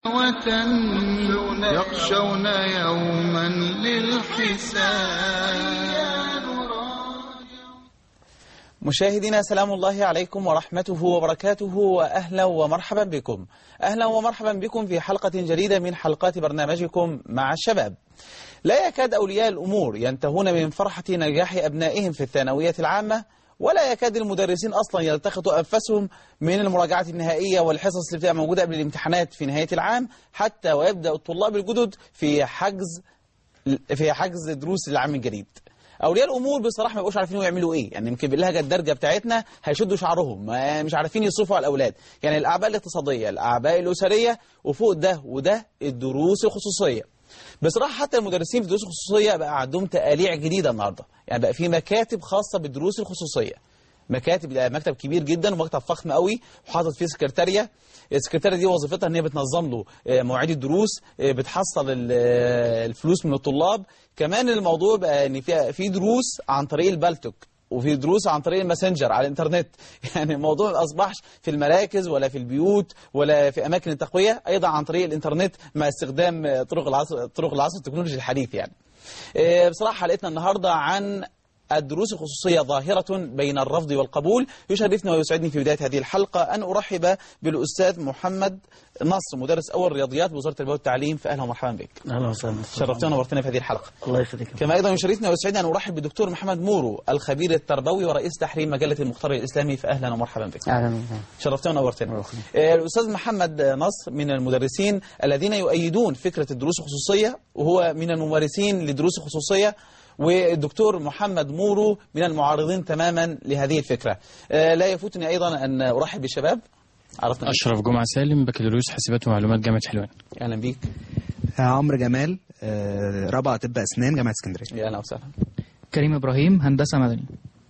يخشون يوما للحساب مشاهدينا سلام الله عليكم ورحمته وبركاته وأهلا ومرحبا بكم أهلا ومرحبا بكم في حلقة جديدة من حلقات برنامجكم مع الشباب لا يكاد أولياء الأمور ينتهون من فرحة نجاح أبنائهم في الثانوية العامة ولا يكاد المدرسين أصلا يلتقطوا أنفسهم من المراجعة النهائية والحصص اللي بتبقى موجودة قبل الامتحانات في نهاية العام حتى ويبدأ الطلاب الجدد في حجز في حجز دروس العام الجديد اولياء الامور بصراحه ما بيبقوش عارفين يعملوا ايه يعني يمكن باللهجه الدارجه بتاعتنا هيشدوا شعرهم ما- مش عارفين يصرفوا على الاولاد يعني الاعباء الاقتصاديه الاعباء الاسريه وفوق ده وده الدروس الخصوصيه بصراحه حتى المدرسين في الدروس الخصوصيه بقى عندهم تقاليع جديده النهارده يعني بقى في مكاتب خاصه بالدروس الخصوصيه مكاتب ده مكتب كبير جدا ومكتب فخم قوي وحاطط فيه سكرتاريه السكرتاريه دي وظيفتها ان هي بتنظم له آه، مواعيد الدروس آه، بتحصل ال- آه، الفلوس من الطلاب كمان الموضوع بقى ان في في دروس عن طريق البالتوك وفي دروس عن طريق الماسنجر على الانترنت يعني الموضوع ما اصبحش في المراكز ولا في البيوت ولا في اماكن التقويه ايضا عن طريق الانترنت مع استخدام آه، طرق العصر طرق العصر التكنولوجي الحديث يعني آه، بصراحه حلقتنا النهارده عن الدروس الخصوصية ظاهرة بين الرفض والقبول يشرفني ويسعدني في بداية هذه الحلقة أن أرحب بالأستاذ محمد نصر مدرس أول رياضيات بوزارة التربية والتعليم فأهلا ومرحبا بك اهلا وسهلا شرفتنا ونورتنا في هذه الحلقة الله يخليك كما أيضا يشرفني ويسعدني أن أرحب بالدكتور محمد مورو الخبير التربوي ورئيس تحرير مجلة المختار الإسلامي فأهلا ومرحبا بك اهلا وسهلا شرفتنا ونورتنا الله يخليك. آه، الأستاذ محمد نصر من المدرسين الذين يؤيدون فكرة الدروس الخصوصية وهو من الممارسين للدروس الخصوصية والدكتور محمد مورو من المعارضين تماما لهذه الفكرة آه، لا يفوتني أيضا أن أرحب بالشباب عرفنا أشرف جمعة سالم بكالوريوس حاسبات ومعلومات جامعة حلوان أهلا بيك آه، عمرو جمال آه، رابعة طب أسنان جامعة اسكندرية يا أهلا وسهلا كريم إبراهيم هندسة مدني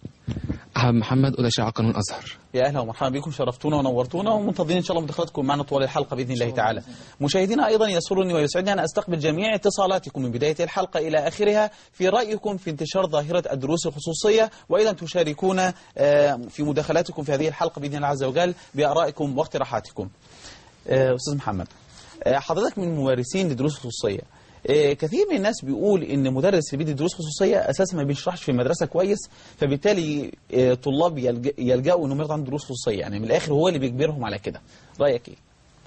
أحمد محمد أدى قانون الأزهر يا اهلا ومرحبا بكم شرفتونا ونورتونا ومنتظرين ان شاء الله مداخلاتكم معنا طوال الحلقه باذن الله تعالى. مشاهدينا ايضا يسرني ويسعدني ان استقبل جميع اتصالاتكم من بدايه الحلقه الى اخرها في رايكم في انتشار ظاهره الدروس الخصوصيه وايضا تشاركونا آه، في مداخلاتكم في هذه الحلقه باذن الله عز وجل بارائكم واقتراحاتكم. آه، استاذ محمد آه، حضرتك من ممارسين لدروس الخصوصيه آه، كثير من الناس بيقول ان مدرس اللي بيدي دروس خصوصيه اساسا ما بيشرحش في المدرسه كويس فبالتالي آه، طلاب يلج- يلجأوا انهم ياخدوا عنده دروس خصوصيه يعني من الاخر هو اللي بيجبرهم على كده رايك ايه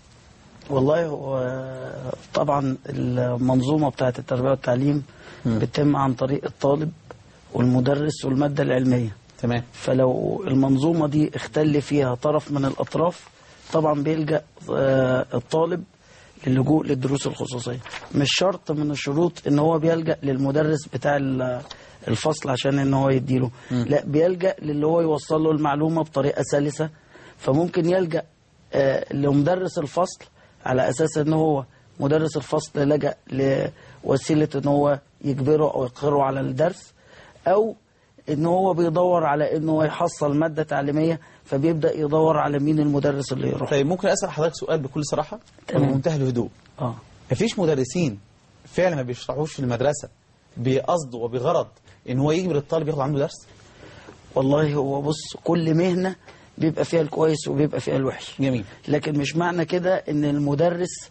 والله هو طبعا المنظومه بتاعه التربيه والتعليم بتتم عن طريق الطالب والمدرس والماده العلميه تمام فلو المنظومه دي اختل فيها طرف من الاطراف طبعا بيلجا آه، الطالب للجوء للدروس الخصوصيه مش شرط من الشروط ان هو بيلجا للمدرس بتاع ال- الفصل عشان ان هو يديله لا بيلجا للي هو يوصل له المعلومه بطريقه سلسه فممكن يلجا آه، لمدرس الفصل على اساس ان هو مدرس الفصل لجا لوسيله ان هو يجبره او يقره على الدرس او ان هو بيدور على ان هو يحصل ماده تعليميه فبيبدا يدور على مين المدرس اللي يروح طيب ممكن اسال حضرتك سؤال بكل صراحه تمام. وبمنتهى الهدوء اه مفيش مدرسين فعلا ما بيشرحوش في المدرسه بقصد وبغرض ان هو يجبر الطالب ياخد عنده درس والله هو بص كل مهنه بيبقى فيها الكويس وبيبقى فيها الوحش جميل لكن مش معنى كده ان المدرس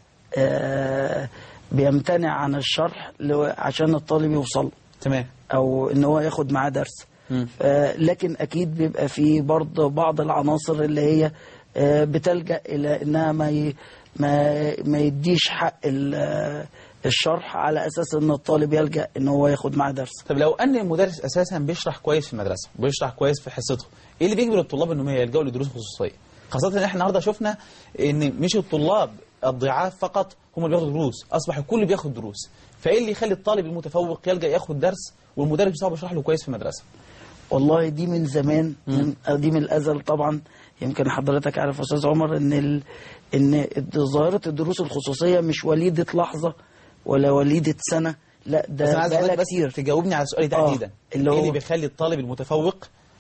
آه بيمتنع عن الشرح لو- عشان الطالب يوصل له تمام او ان هو ياخد معاه درس مم. آه لكن اكيد بيبقى في برضه بعض العناصر اللي هي آه بتلجا الى انها ما ي... ما ما يديش حق ال- آه، الشرح على اساس ان الطالب يلجا ان هو ياخد معاه درس طب لو ان المدرس اساسا بيشرح كويس في المدرسه بيشرح كويس في حصته ايه اللي بيجبر الطلاب انهم يلجأوا لدروس خصوصيه خاصه ان احنا النهارده شفنا ان مش الطلاب الضعاف فقط هم اللي بياخدوا دروس اصبح الكل بياخد دروس فايه اللي يخلي الطالب المتفوق يلجأ ياخد درس والمدرس بتاعه بيشرح له كويس في المدرسه والله دي من زمان من دي من الازل طبعا يمكن حضرتك عارف يا استاذ عمر ان ال... ان ظاهره الدروس الخصوصيه مش وليده لحظه ولا وليده سنه لا بس انا ده عايز بقالها حضرتك بس كتير تجاوبني على سؤالي آه، تحديدا اللي ايه هو- اللي بيخلي الطالب المتفوق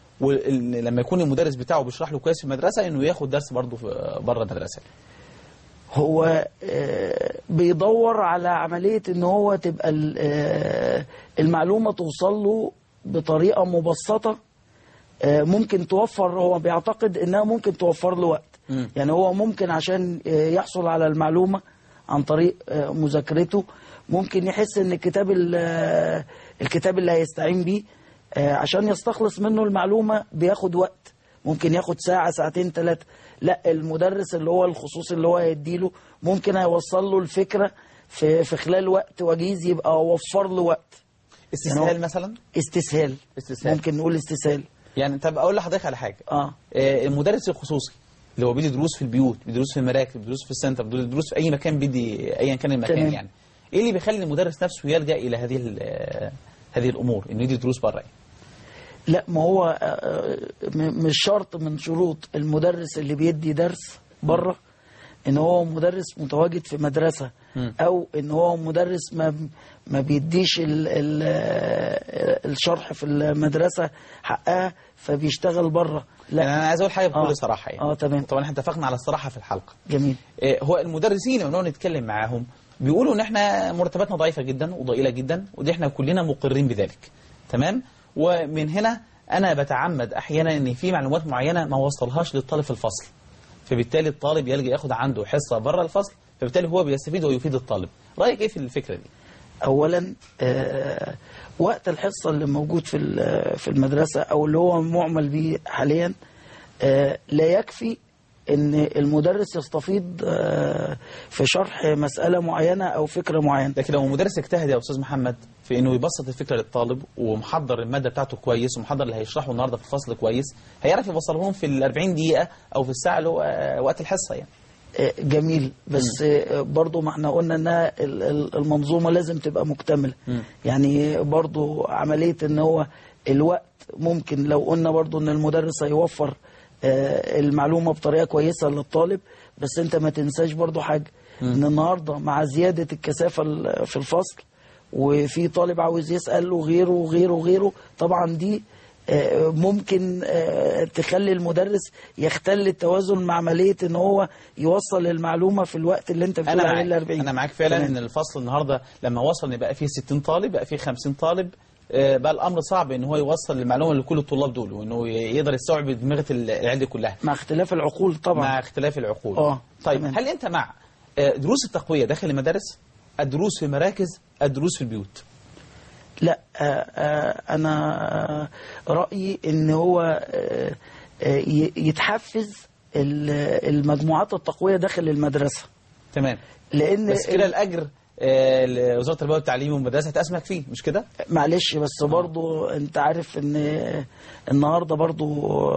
ولما يكون المدرس بتاعه بيشرح له كويس في المدرسه انه ياخد درس برضه في بره المدرسه هو آه، بيدور على عملية ان هو تبقى ال- آه، المعلومة توصل له بطريقة مبسطة آه، ممكن توفر هو بيعتقد انها ممكن توفر له وقت مم. يعني هو ممكن عشان آه، يحصل على المعلومة عن طريق آه، مذاكرته ممكن يحس ان الكتاب ال- آه، الكتاب اللي هيستعين بيه آه، عشان يستخلص منه المعلومة بياخد وقت ممكن ياخد ساعة ساعتين ثلاثة لا المدرس اللي هو الخصوصي اللي هو هيديله ممكن هيوصل له الفكرة في في خلال وقت وجيز يبقى وفر له وقت استسهال مثلا استسهال استسهال. ممكن نقول استسهال يعني طب اقول لحضرتك على حاجه اه آه، المدرس الخصوصي اللي هو بيدي دروس في البيوت بيدي دروس في المراكز بيدي دروس في السنتر بيدي دروس في اي مكان بيدي ايا كان المكان تمام. يعني ايه اللي بيخلي المدرس نفسه يلجا الى هذه ال- آه، هذه الامور انه يدي دروس بره يعني؟ لا ما هو آه، آه، م- مش شرط من شروط المدرس اللي بيدي درس بره ان هو مدرس متواجد في مدرسة مم. او ان هو مدرس ما ما بيديش ال ال آه، الشرح في المدرسة حقها فبيشتغل بره يعني لا انا عايز اقول حاجه بكل آه. صراحه يعني اه تمام طبعا احنا اتفقنا على الصراحه في الحلقه جميل آه، هو المدرسين لما بنقعد نتكلم معاهم بيقولوا ان احنا مرتباتنا ضعيفه جدا وضئيله جدا ودي احنا كلنا مقرين بذلك تمام ومن هنا انا بتعمد احيانا ان في معلومات معينه ما وصلهاش للطالب في الفصل فبالتالي الطالب يلجا ياخد عنده حصه بره الفصل فبالتالي هو بيستفيد ويفيد الطالب رايك ايه في الفكره دي اولا آه، وقت الحصه اللي موجود في ال- في المدرسه او اللي هو معمل بيه حاليا آه، لا يكفي ان المدرس يستفيض آه، في شرح مساله معينه او فكره معينه لكن لو مدرس اجتهد يا استاذ محمد في انه يبسط الفكره للطالب ومحضر الماده بتاعته كويس ومحضر اللي هيشرحه النهارده في الفصل كويس هيعرف يوصله لهم في ال 40 دقيقه او في الساعه اللي هو آه، وقت الحصه يعني آه، جميل بس آه، برضو ما احنا قلنا انها ال- ال- المنظومه لازم تبقى مكتمله مم. يعني برضو عمليه ان هو الوقت ممكن لو قلنا برضو ان المدرس هيوفر آه، المعلومه بطريقه كويسه للطالب بس انت ما تنساش برضو حاجه ان النهارده مع زياده الكثافه ال- في الفصل وفي طالب عاوز يسال وغيره وغيره وغيره طبعا دي آه، ممكن آه، تخلي المدرس يختل التوازن مع عمليه ان هو يوصل المعلومه في الوقت اللي انت بتقول انا عليه ال معاك 40 انا معاك فعلا تمام. ان الفصل النهارده لما وصل ان بقى فيه 60 طالب بقى فيه 50 طالب آه، بقى الامر صعب ان هو يوصل المعلومه لكل الطلاب دول وانه يقدر يستوعب دماغه العيال دي كلها مع اختلاف العقول طبعا مع اختلاف العقول آه، طيب تمام. هل انت مع آه، دروس التقويه داخل المدارس الدروس في المراكز الدروس في البيوت لا آه، آه، انا آه، رايي ان هو آه، آه، ي- يتحفز ال- المجموعات التقويه داخل المدرسه تمام لان بس كده الاجر آه، لوزاره التربيه والتعليم والمدرسه هتأسمك فيه مش كده معلش بس برضو انت عارف ان النهارده برضو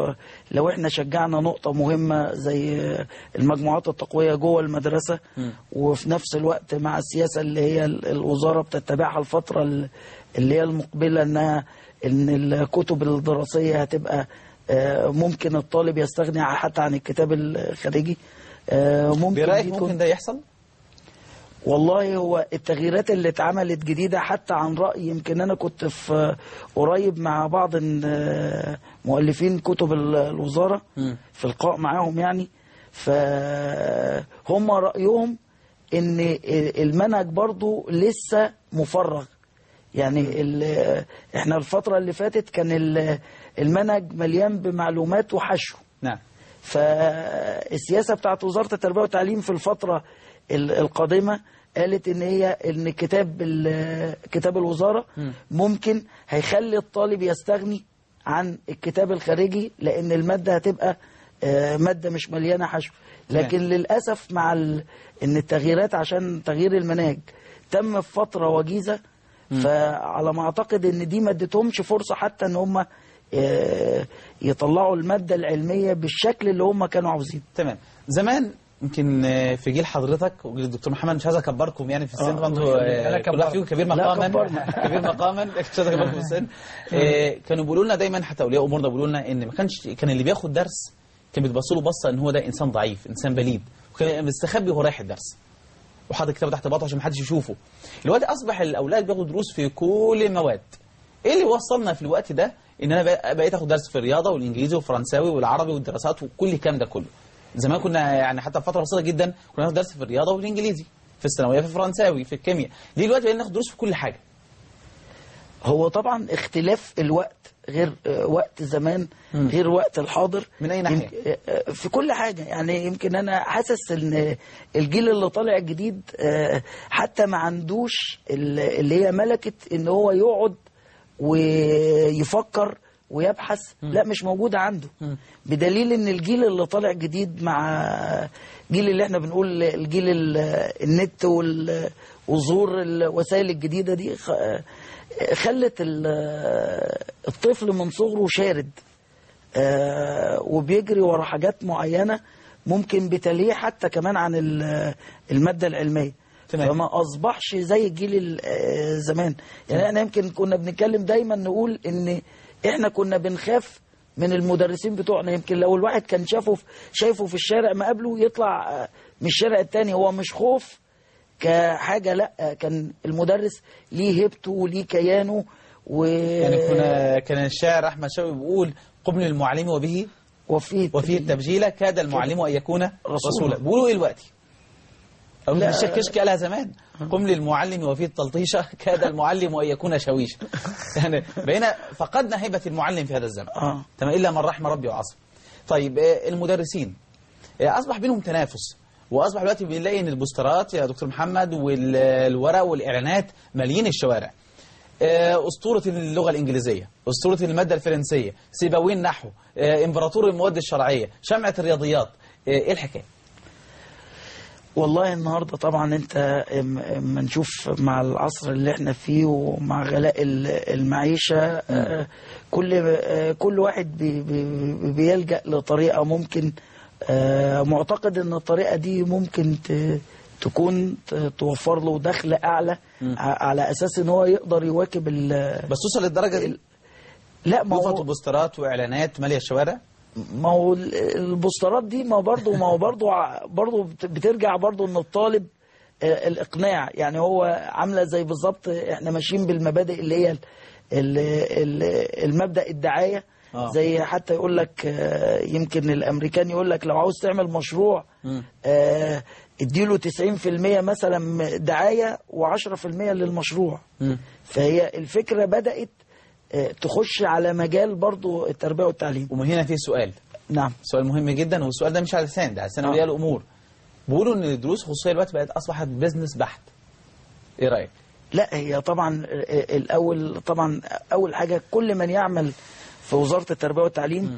لو احنا شجعنا نقطة مهمة زي المجموعات التقوية جوه المدرسة مم. وفي نفس الوقت مع السياسة اللي هي الوزارة بتتبعها الفترة اللي هي المقبلة انها ان الكتب الدراسية هتبقى آه، ممكن الطالب يستغني حتى عن الكتاب الخارجي آه، ممكن برايك دي تكون- ممكن ده يحصل والله هو التغييرات اللي اتعملت جديدة حتى عن رأي يمكن أنا كنت في قريب مع بعض ال- مؤلفين كتب ال- الوزارة مم. في لقاء معاهم يعني فهم رأيهم إن المنهج برضو لسه مفرغ يعني ال- احنا الفترة اللي فاتت كان ال- المنهج مليان بمعلومات وحشو نعم فالسياسة بتاعت وزارة التربية والتعليم في الفترة ال- القادمة قالت ان هي ان كتاب ال- كتاب الوزارة مم. ممكن هيخلي الطالب يستغني عن الكتاب الخارجي لان المادة هتبقى آه، مادة مش مليانة حشو لكن للأسف مع ال... ان التغييرات عشان تغيير المناهج تم في فترة وجيزة فعلى ما اعتقد ان دي ما ادتهمش فرصة حتى ان هم آه، يطلعوا المادة العلمية بالشكل اللي هم كانوا عاوزينه تمام زمان يمكن آه، في جيل حضرتك وجيل الدكتور محمد مش عايز اكبركم يعني في السن آه، طبعا الله انتوا يخليك. آه، أنا كل واحد فيكم كبير مقاما كبرنا. كبير مقاما مش عايز اكبركم في السن آه، كانوا بيقولوا لنا دايما حتى اولياء امورنا بيقولوا لنا ان ما كانش كان اللي بياخد درس كان بيتبصوا له بصه ان هو ده انسان ضعيف انسان بليد وكان مستخبي وهو رايح الدرس وحاطط كتابه تحت باطه عشان ما حدش يشوفه دلوقتي اصبح الاولاد بياخدوا دروس في كل المواد ايه اللي وصلنا في الوقت ده ان انا بق- بقيت اخد درس في الرياضه والانجليزي والفرنساوي والعربي والدراسات وكل الكلام ده كله زمان كنا يعني حتى في فتره بسيطه جدا كنا ناخد درس في الرياضه والانجليزي في الثانويه في الفرنساوي في الكيمياء ليه دلوقتي بقينا ناخد دروس في كل حاجه هو طبعا اختلاف الوقت غير آه، وقت زمان مم. غير وقت الحاضر من أي ناحية؟ يمكن- آه، آه، في كل حاجة يعني يمكن أنا حاسس إن الجيل اللي طالع جديد آه، حتى ما عندوش ال- اللي هي ملكة إن هو يقعد ويفكر ويبحث لا مش موجودة عنده بدليل إن الجيل اللي طالع جديد مع جيل اللي احنا بنقول الجيل ال- النت وال- وظهور الوسائل الجديدة دي خ- خلت ال- الطفل من صغره شارد آه، وبيجري ورا حاجات معينة ممكن بتليه حتى كمان عن ال- المادة العلمية تمام. فما أصبحش زي الجيل ال- آه، زمان يعني احنا يمكن كنا بنتكلم دايما نقول ان احنا كنا بنخاف من المدرسين بتوعنا يمكن لو الواحد كان شافه في شايفه في الشارع ما قبله يطلع آه، من الشارع التاني هو مش خوف كحاجة لا آه، كان المدرس ليه هيبته وليه كيانه و يعني كنا كان الشاعر احمد شوقي بيقول قم للمعلم وبه وفيه وفيه التبجيل كاد المعلم ان يكون رسولا. رسولا بيقولوا ايه دلوقتي؟ أو لا. الشيخ كشك قالها زمان قم للمعلم وفيه التلطيشه كاد المعلم ان يكون شويشا يعني بقينا فقدنا هيبه المعلم في هذا الزمن آه. تمام الا من رحم ربي وعصم طيب آه، المدرسين آه، اصبح بينهم تنافس واصبح دلوقتي بنلاقي ان البوسترات يا دكتور محمد والورق والاعلانات ماليين الشوارع آه، أسطورة اللغة الإنجليزية أسطورة المادة الفرنسية سيبويه النحو آه، إمبراطور المواد الشرعية شمعة الرياضيات آه، إيه الحكاية؟ والله النهاردة طبعا انت ام- اما نشوف مع العصر اللي احنا فيه ومع غلاء ال- المعيشة آه، كل آه، كل واحد بي- بي- بيلجأ لطريقة ممكن آه، معتقد ان الطريقة دي ممكن ت- تكون ت- توفر له دخل اعلى ع- على اساس ان هو يقدر يواكب ال بس توصل للدرجة دي لا ما يوفط هو بوسترات وإعلانات مالية الشوارع ما هو ال- البوسترات دي ما برضه ما هو برضه ع- برضه بت- بترجع برضه ان الطالب آه، الاقناع يعني هو عامله زي بالظبط احنا ماشيين بالمبادئ اللي هي ال- ال- ال- المبدا الدعايه آه. زي حتى يقول لك آه، يمكن الامريكان يقول لك لو عاوز تعمل مشروع مم. آه، اديله 90% مثلا دعايه و10% للمشروع مم. فهي الفكره بدات آه، تخش على مجال برضه التربيه والتعليم ومن هنا في سؤال نعم سؤال مهم جدا والسؤال ده مش على لسان ده على لسان آه. أولياء الأمور بيقولوا إن الدروس الخصوصية دلوقتي بقت أصبحت بيزنس بحت إيه رأيك؟ لا هي طبعا الاول طبعا اول حاجه كل من يعمل في وزاره التربيه والتعليم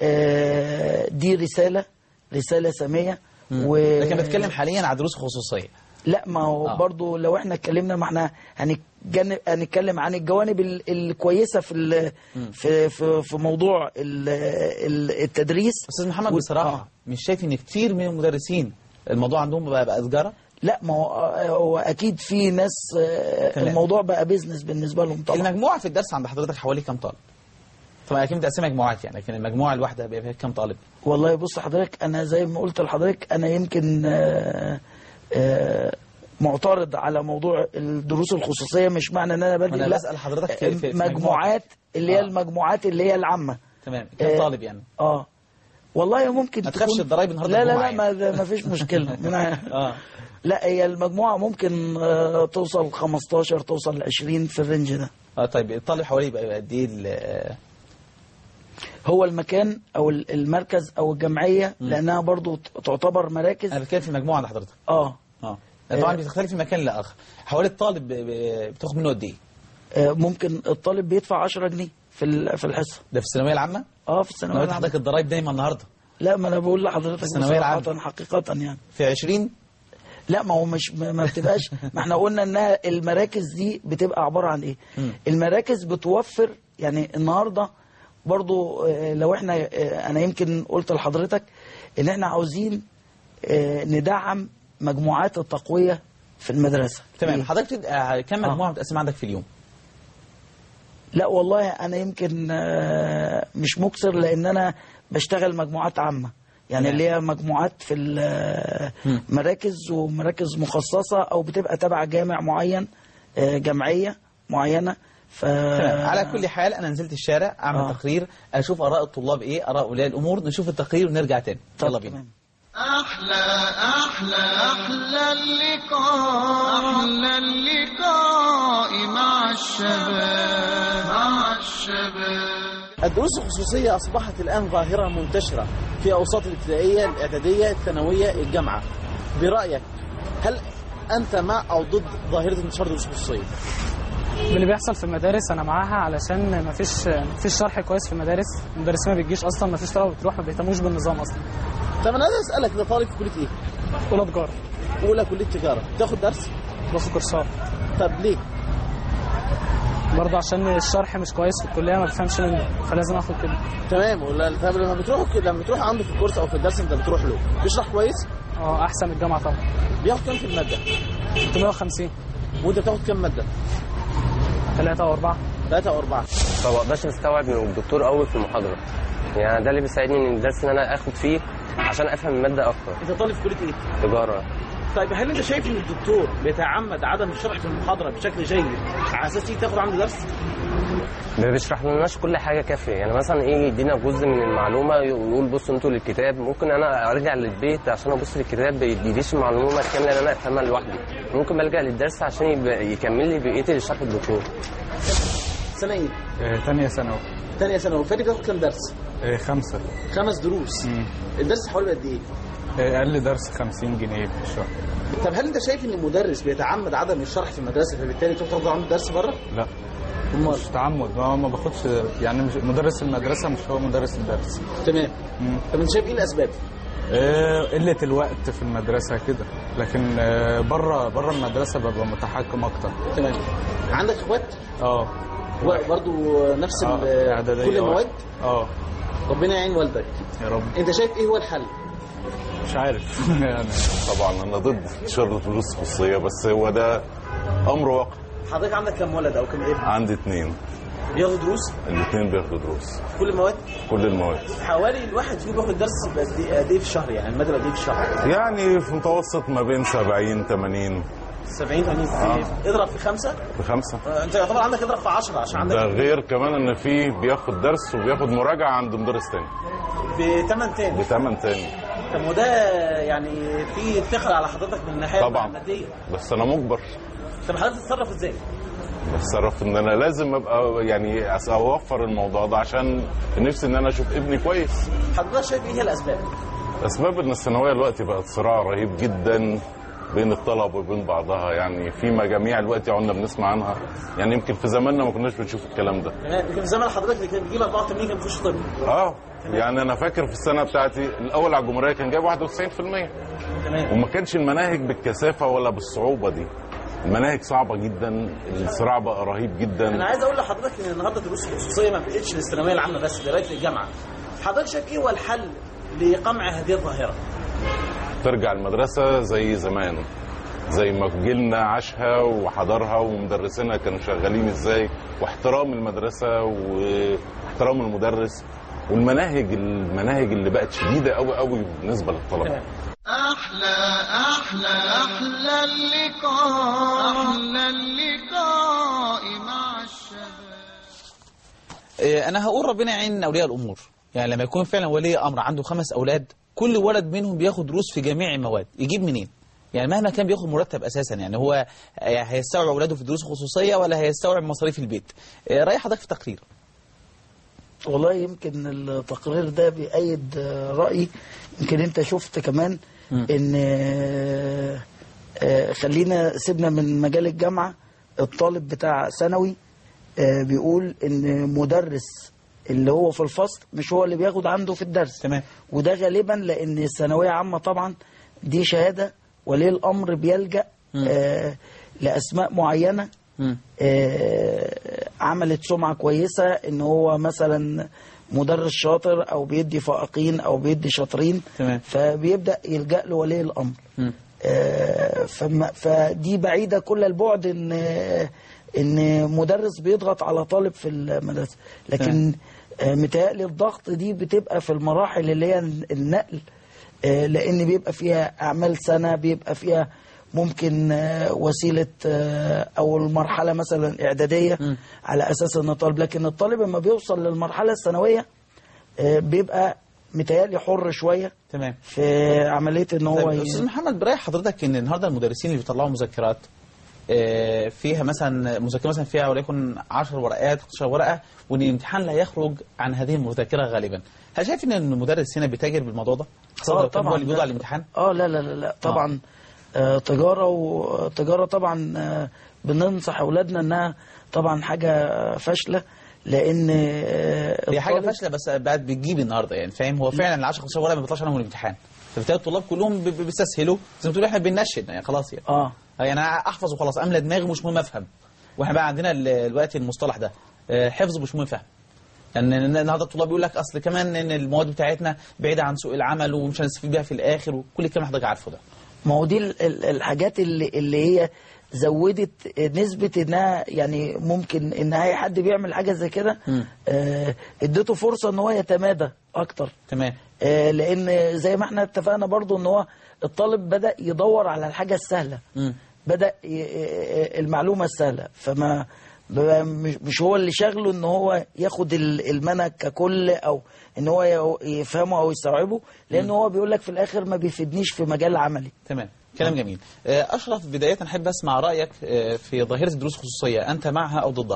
آه، دي رساله رساله ساميه و... لكن بتكلم حاليا على دروس خصوصية لا ما هو آه. آه. برضو لو احنا اتكلمنا ما احنا هنتجن- هنتكلم عن الجوانب ال- الكويسه في ال... في في في موضوع ال... ال- التدريس أستاذ محمد و- بصراحة آه. مش شايف إن كتير من المدرسين الموضوع عندهم بقى بقى تجارة لا ما هو هو اكيد في ناس آه، تمام. الموضوع بقى بيزنس بالنسبه لهم طبعا المجموعة في الدرس عند حضرتك حوالي كام طالب؟ طبعا أكيد متقسمة مجموعات يعني لكن المجموعة الواحدة بيبقى فيها كام طالب؟ والله بص حضرتك انا زي ما قلت لحضرتك انا يمكن آه، آه، معترض على موضوع الدروس الخصوصيه مش معنى ان انا بدي أنا لا بسأل حضرتك في- في- في مجموعات اللي هي آه. المجموعات اللي هي العامه تمام كام آه، طالب يعني؟ اه والله ممكن ما تخافش تكون- الضرايب النهاردة لا لا الجمعة لا ما, ما فيش مشكله من- آه. لا هي المجموعه ممكن آه، توصل 15 توصل ل 20 في الرينج ده اه طيب الطالب حوالي يبقى يبقى قد ايه ال- هو المكان او ال- المركز او الجمعيه لانها برضو ت- تعتبر مراكز انا بتكلم في المجموعه عند حضرتك اه اه طبعا آه. بتختلف من مكان لاخر حوالي الطالب ب- ب- بتاخد منه قد ايه؟ آه، ممكن الطالب بيدفع 10 جنيه في ال- في الحصه ده في الثانويه العامه؟ اه في انا الثانويه قلت العامه لحضرتك الضرايب دايما النهارده لا ما انا بقول لحضرتك الثانوية العامة. صراحة حقيقة يعني في 20 لا ما هو مش ما ما بتبقاش ما احنا قلنا انها المراكز دي بتبقى عبارة عن ايه مم. المراكز بتوفر يعني النهاردة برضو آه، لو احنا آه، انا يمكن قلت لحضرتك ان احنا عاوزين آه، ندعم مجموعات التقوية في المدرسة تمام ليه؟ حضرتك بتد- آه، كم آه. مجموعه متقسمه عندك في اليوم؟ لا والله انا يمكن آه، مش مكسر لان انا بشتغل مجموعات عامه يعني تمام. اللي هي مجموعات في مم. المراكز ومراكز مخصصه او بتبقى تبع جامع معين آه، جمعيه معينه ف تمام على كل حال انا نزلت الشارع اعمل آه. تقرير اشوف اراء الطلاب ايه اراء اولياء الامور نشوف التقرير ونرجع تاني طب يلا بينا تمام. أحلى أحلى أحلى اللقاء أحلى اللقاء مع الشباب مع الشباب الدروس الخصوصية أصبحت الآن ظاهرة منتشرة في أوساط الابتدائية الإعدادية الثانوية الجامعة برأيك هل أنت مع أو ضد ظاهرة انتشار الدروس الخصوصية؟ اللي بيحصل في المدارس انا معاها علشان ما فيش فيش شرح كويس في المدارس المدرسين ما بيجيش اصلا ما فيش طلبه بتروح ما بيهتموش بالنظام اصلا طب أنا عايز أسألك ده طالب في كلية إيه؟ اولى تجاره أولى كلية تجارة تاخد درس؟ باخد كورسات طب ليه؟ برضه عشان الشرح مش كويس في الكليه ما بفهمش منه فلازم اخد كده تمام ولا طب لما بتروح لما بتروح عنده في الكورس أو في الدرس أنت بتروح له بيشرح كويس؟ اه احسن من الجامعه طبعا بياخد كام في المادة؟ 350 وأنت بتاخد كام مادة؟ ثلاثة او اربعه ثلاثة أو أربعة ما بقدرش استوعب من الدكتور قوي في المحاضره يعني ده اللي بيساعدني ان الدرس ان انا اخد فيه عشان افهم الماده اكتر أنت طالب في كلية إيه؟ تجاره طيب هل انت شايف ان الدكتور بيتعمد عدم الشرح في المحاضره بشكل جيد على اساس تيجي تاخد عنده درس؟ ما بيشرح لناش كل حاجه كافيه يعني مثلا ايه يدينا جزء من المعلومه ويقول بصوا انتوا للكتاب ممكن انا ارجع للبيت عشان ابص للكتاب ما يدينيش المعلومه الكامله ان انا افهمها لوحدي ممكن بلجا للدرس عشان يبقى- يكمل لي بقيه اللي شرح الدكتور سنه ايه؟ ثانية ثانوي ثانيه ثانوي فادي بياخد كام درس؟ آه، خمسة خمس دروس الدرس حوالي قد ايه؟ آه، أقل درس 50 جنيه في الشهر طب هل انت شايف ان المدرس بيتعمد عدم الشرح في المدرسه فبالتالي تروح تاخد عنده درس بره؟ لا امال مش تعمد ما ما باخدش يعني مش مدرس المدرسة مش هو مدرس الدرس تمام مم. طب انت شايف ايه الاسباب؟ آه، قلة الوقت في المدرسة كده لكن آه، بره بره المدرسة ببقى متحكم أكتر تمام عندك اخوات؟ اه برضه نفس آه، ال- إعدادية، كل آه. المواد؟ اه ربنا يعين والدك يا رب انت شايف ايه هو الحل؟ مش عارف يعني طبعا انا ضد انتشار الدروس الخصوصيه بس هو ده امر واقع حضرتك عندك كام ولد او كام ابن؟ عندي اتنين بياخدوا دروس الاثنين بياخدوا دروس في كل المواد؟ كل المواد حوالي الواحد فيهم بياخد درس قد ايه قد إيه في الشهر يعني الماده قد ايه في الشهر؟ يعني في متوسط ما بين 70 80 70 80 آه. اضرب في خمسه بخمسه آه، انت يعتبر عندك اضرب في 10 عشان عندك ده غير كمان ان في بياخد درس وبياخد مراجعه عند مدرس تاني بثمن تاني بثمن تاني طب وده يعني في ثقل على حضرتك من الناحيه طبعا. الماديه بس انا مجبر طب حضرتك تتصرف ازاي؟ بتصرف ان انا لازم ابقى يعني أس- اوفر الموضوع ده عشان نفسي ان انا اشوف ابني كويس حضرتك شايف ايه هي الاسباب؟ اسباب ان الثانويه دلوقتي بقت صراع رهيب جدا بين الطلبه وبين بعضها يعني في مجاميع دلوقتي قعدنا بنسمع عنها يعني يمكن في زماننا ما كناش بنشوف الكلام ده تمام يمكن في زمن حضرتك اللي كان بيجيب 84 كان بيخش طب اه يعني انا فاكر في السنه بتاعتي الاول على الجمهوريه كان جايب 91% تمام وما كانش المناهج بالكثافه ولا بالصعوبه دي المناهج صعبه جدا الصراع بقى رهيب جدا انا عايز اقول لحضرتك ان النهارده الدروس الخصوصيه ما بقتش للثانويه العامه بس ده بقت للجامعه حضرتك شايف ايه هو الحل لقمع هذه الظاهره؟ ترجع المدرسه زي زمان زي ما جيلنا عاشها وحضرها ومدرسينا كانوا شغالين ازاي واحترام المدرسه واحترام المدرس والمناهج المناهج اللي بقت شديده قوي قوي بالنسبه للطلبه أحلى أحلى أحلى اللقاء أحلى اللقاء مع الشباب إيه، انا هقول ربنا يعين اولياء الامور يعني لما يكون فعلا ولي امر عنده خمس اولاد كل ولد منهم بياخد دروس في جميع المواد يجيب منين يعني مهما كان بياخد مرتب اساسا يعني هو آه، هيستوعب اولاده في دروس خصوصيه ولا هيستوعب مصاريف البيت إيه، راي حضرتك في التقرير والله يمكن التقرير ده بيأيد آه، رأيي يمكن انت شفت كمان ان آه، آه، خلينا سيبنا من مجال الجامعة الطالب بتاع ثانوي آه، بيقول ان مدرس اللي هو في الفصل مش هو اللي بياخد عنده في الدرس تمام وده غالبا لان الثانوية عامة طبعا دي شهادة ولي الامر بيلجأ آه، لاسماء معينة مم. آه، عملت سمعة كويسة ان هو مثلا مدرس شاطر او بيدي فائقين او بيدي شاطرين تمام. فبيبدأ يلجأ لولي الامر مم. آه، فما فدي بعيدة كل البعد ان ان مدرس بيضغط على طالب في المدرسة لكن آه، متهيألي الضغط دي بتبقى في المراحل اللي هي النقل آه، لان بيبقى فيها اعمال سنة بيبقى فيها ممكن آه، وسيلة آه، او المرحلة مثلا اعدادية على اساس ان الطالب لكن الطالب لما بيوصل للمرحلة الثانوية آه، بيبقى متهيألي حر شوية تمام في عملية ان هو طيب ي- استاذ محمد براي حضرتك ان النهارده المدرسين اللي بيطلعوا مذكرات آه، فيها مثلا مذكره مثلا فيها وليكن 10 ورقات 15 ورقه وان الامتحان لا يخرج عن هذه المذكره غالبا هل شايف ان المدرس هنا بيتاجر بالموضوع ده؟ خاصة آه، لو كان هو طبعاً. اللي بيوضع الامتحان اه لا لا لا, لا طبعا آه تجاره وتجاره طبعا آه بننصح اولادنا انها طبعا حاجه فاشله لان آه هي حاجه الطالب- فاشله بس بقت بتجيب النهارده يعني فاهم هو فعلا ال 10 15 ورقه ما بيطلعش عنهم الامتحان فبالتالي الطلاب كلهم ب- ب- بيستسهلوا زي ما تقول احنا بننشد يعني خلاص يعني اه يعني انا احفظ وخلاص املى دماغي مش مهم افهم واحنا بقى عندنا ال- دلوقتي المصطلح ده آه، حفظ مش مهم فهم يعني النهارده الطلاب بيقول لك اصل كمان ان المواد بتاعتنا بعيده عن سوق العمل ومش هنستفيد بيها في الاخر وكل الكلام حضرتك عارفه ده ما هو دي ال- ال- الحاجات اللي اللي هي زودت نسبة انها يعني ممكن ان اي حد بيعمل حاجة زي كده آه، اديته فرصة ان هو يتمادى اكتر تمام آه، لان زي ما احنا اتفقنا برضو ان هو الطالب بدأ يدور على الحاجة السهلة مم. بدأ ي- ي- المعلومة السهلة فما بقى مش مش هو اللي شغله ان هو ياخد ال- المنهج ككل او ان هو ي- يفهمه او يستوعبه لان هو بيقول لك في الاخر ما بيفيدنيش في مجال عملي تمام كلام جميل آه، اشرف بدايه احب اسمع رايك آه، في ظاهره الدروس الخصوصيه انت معها او ضدها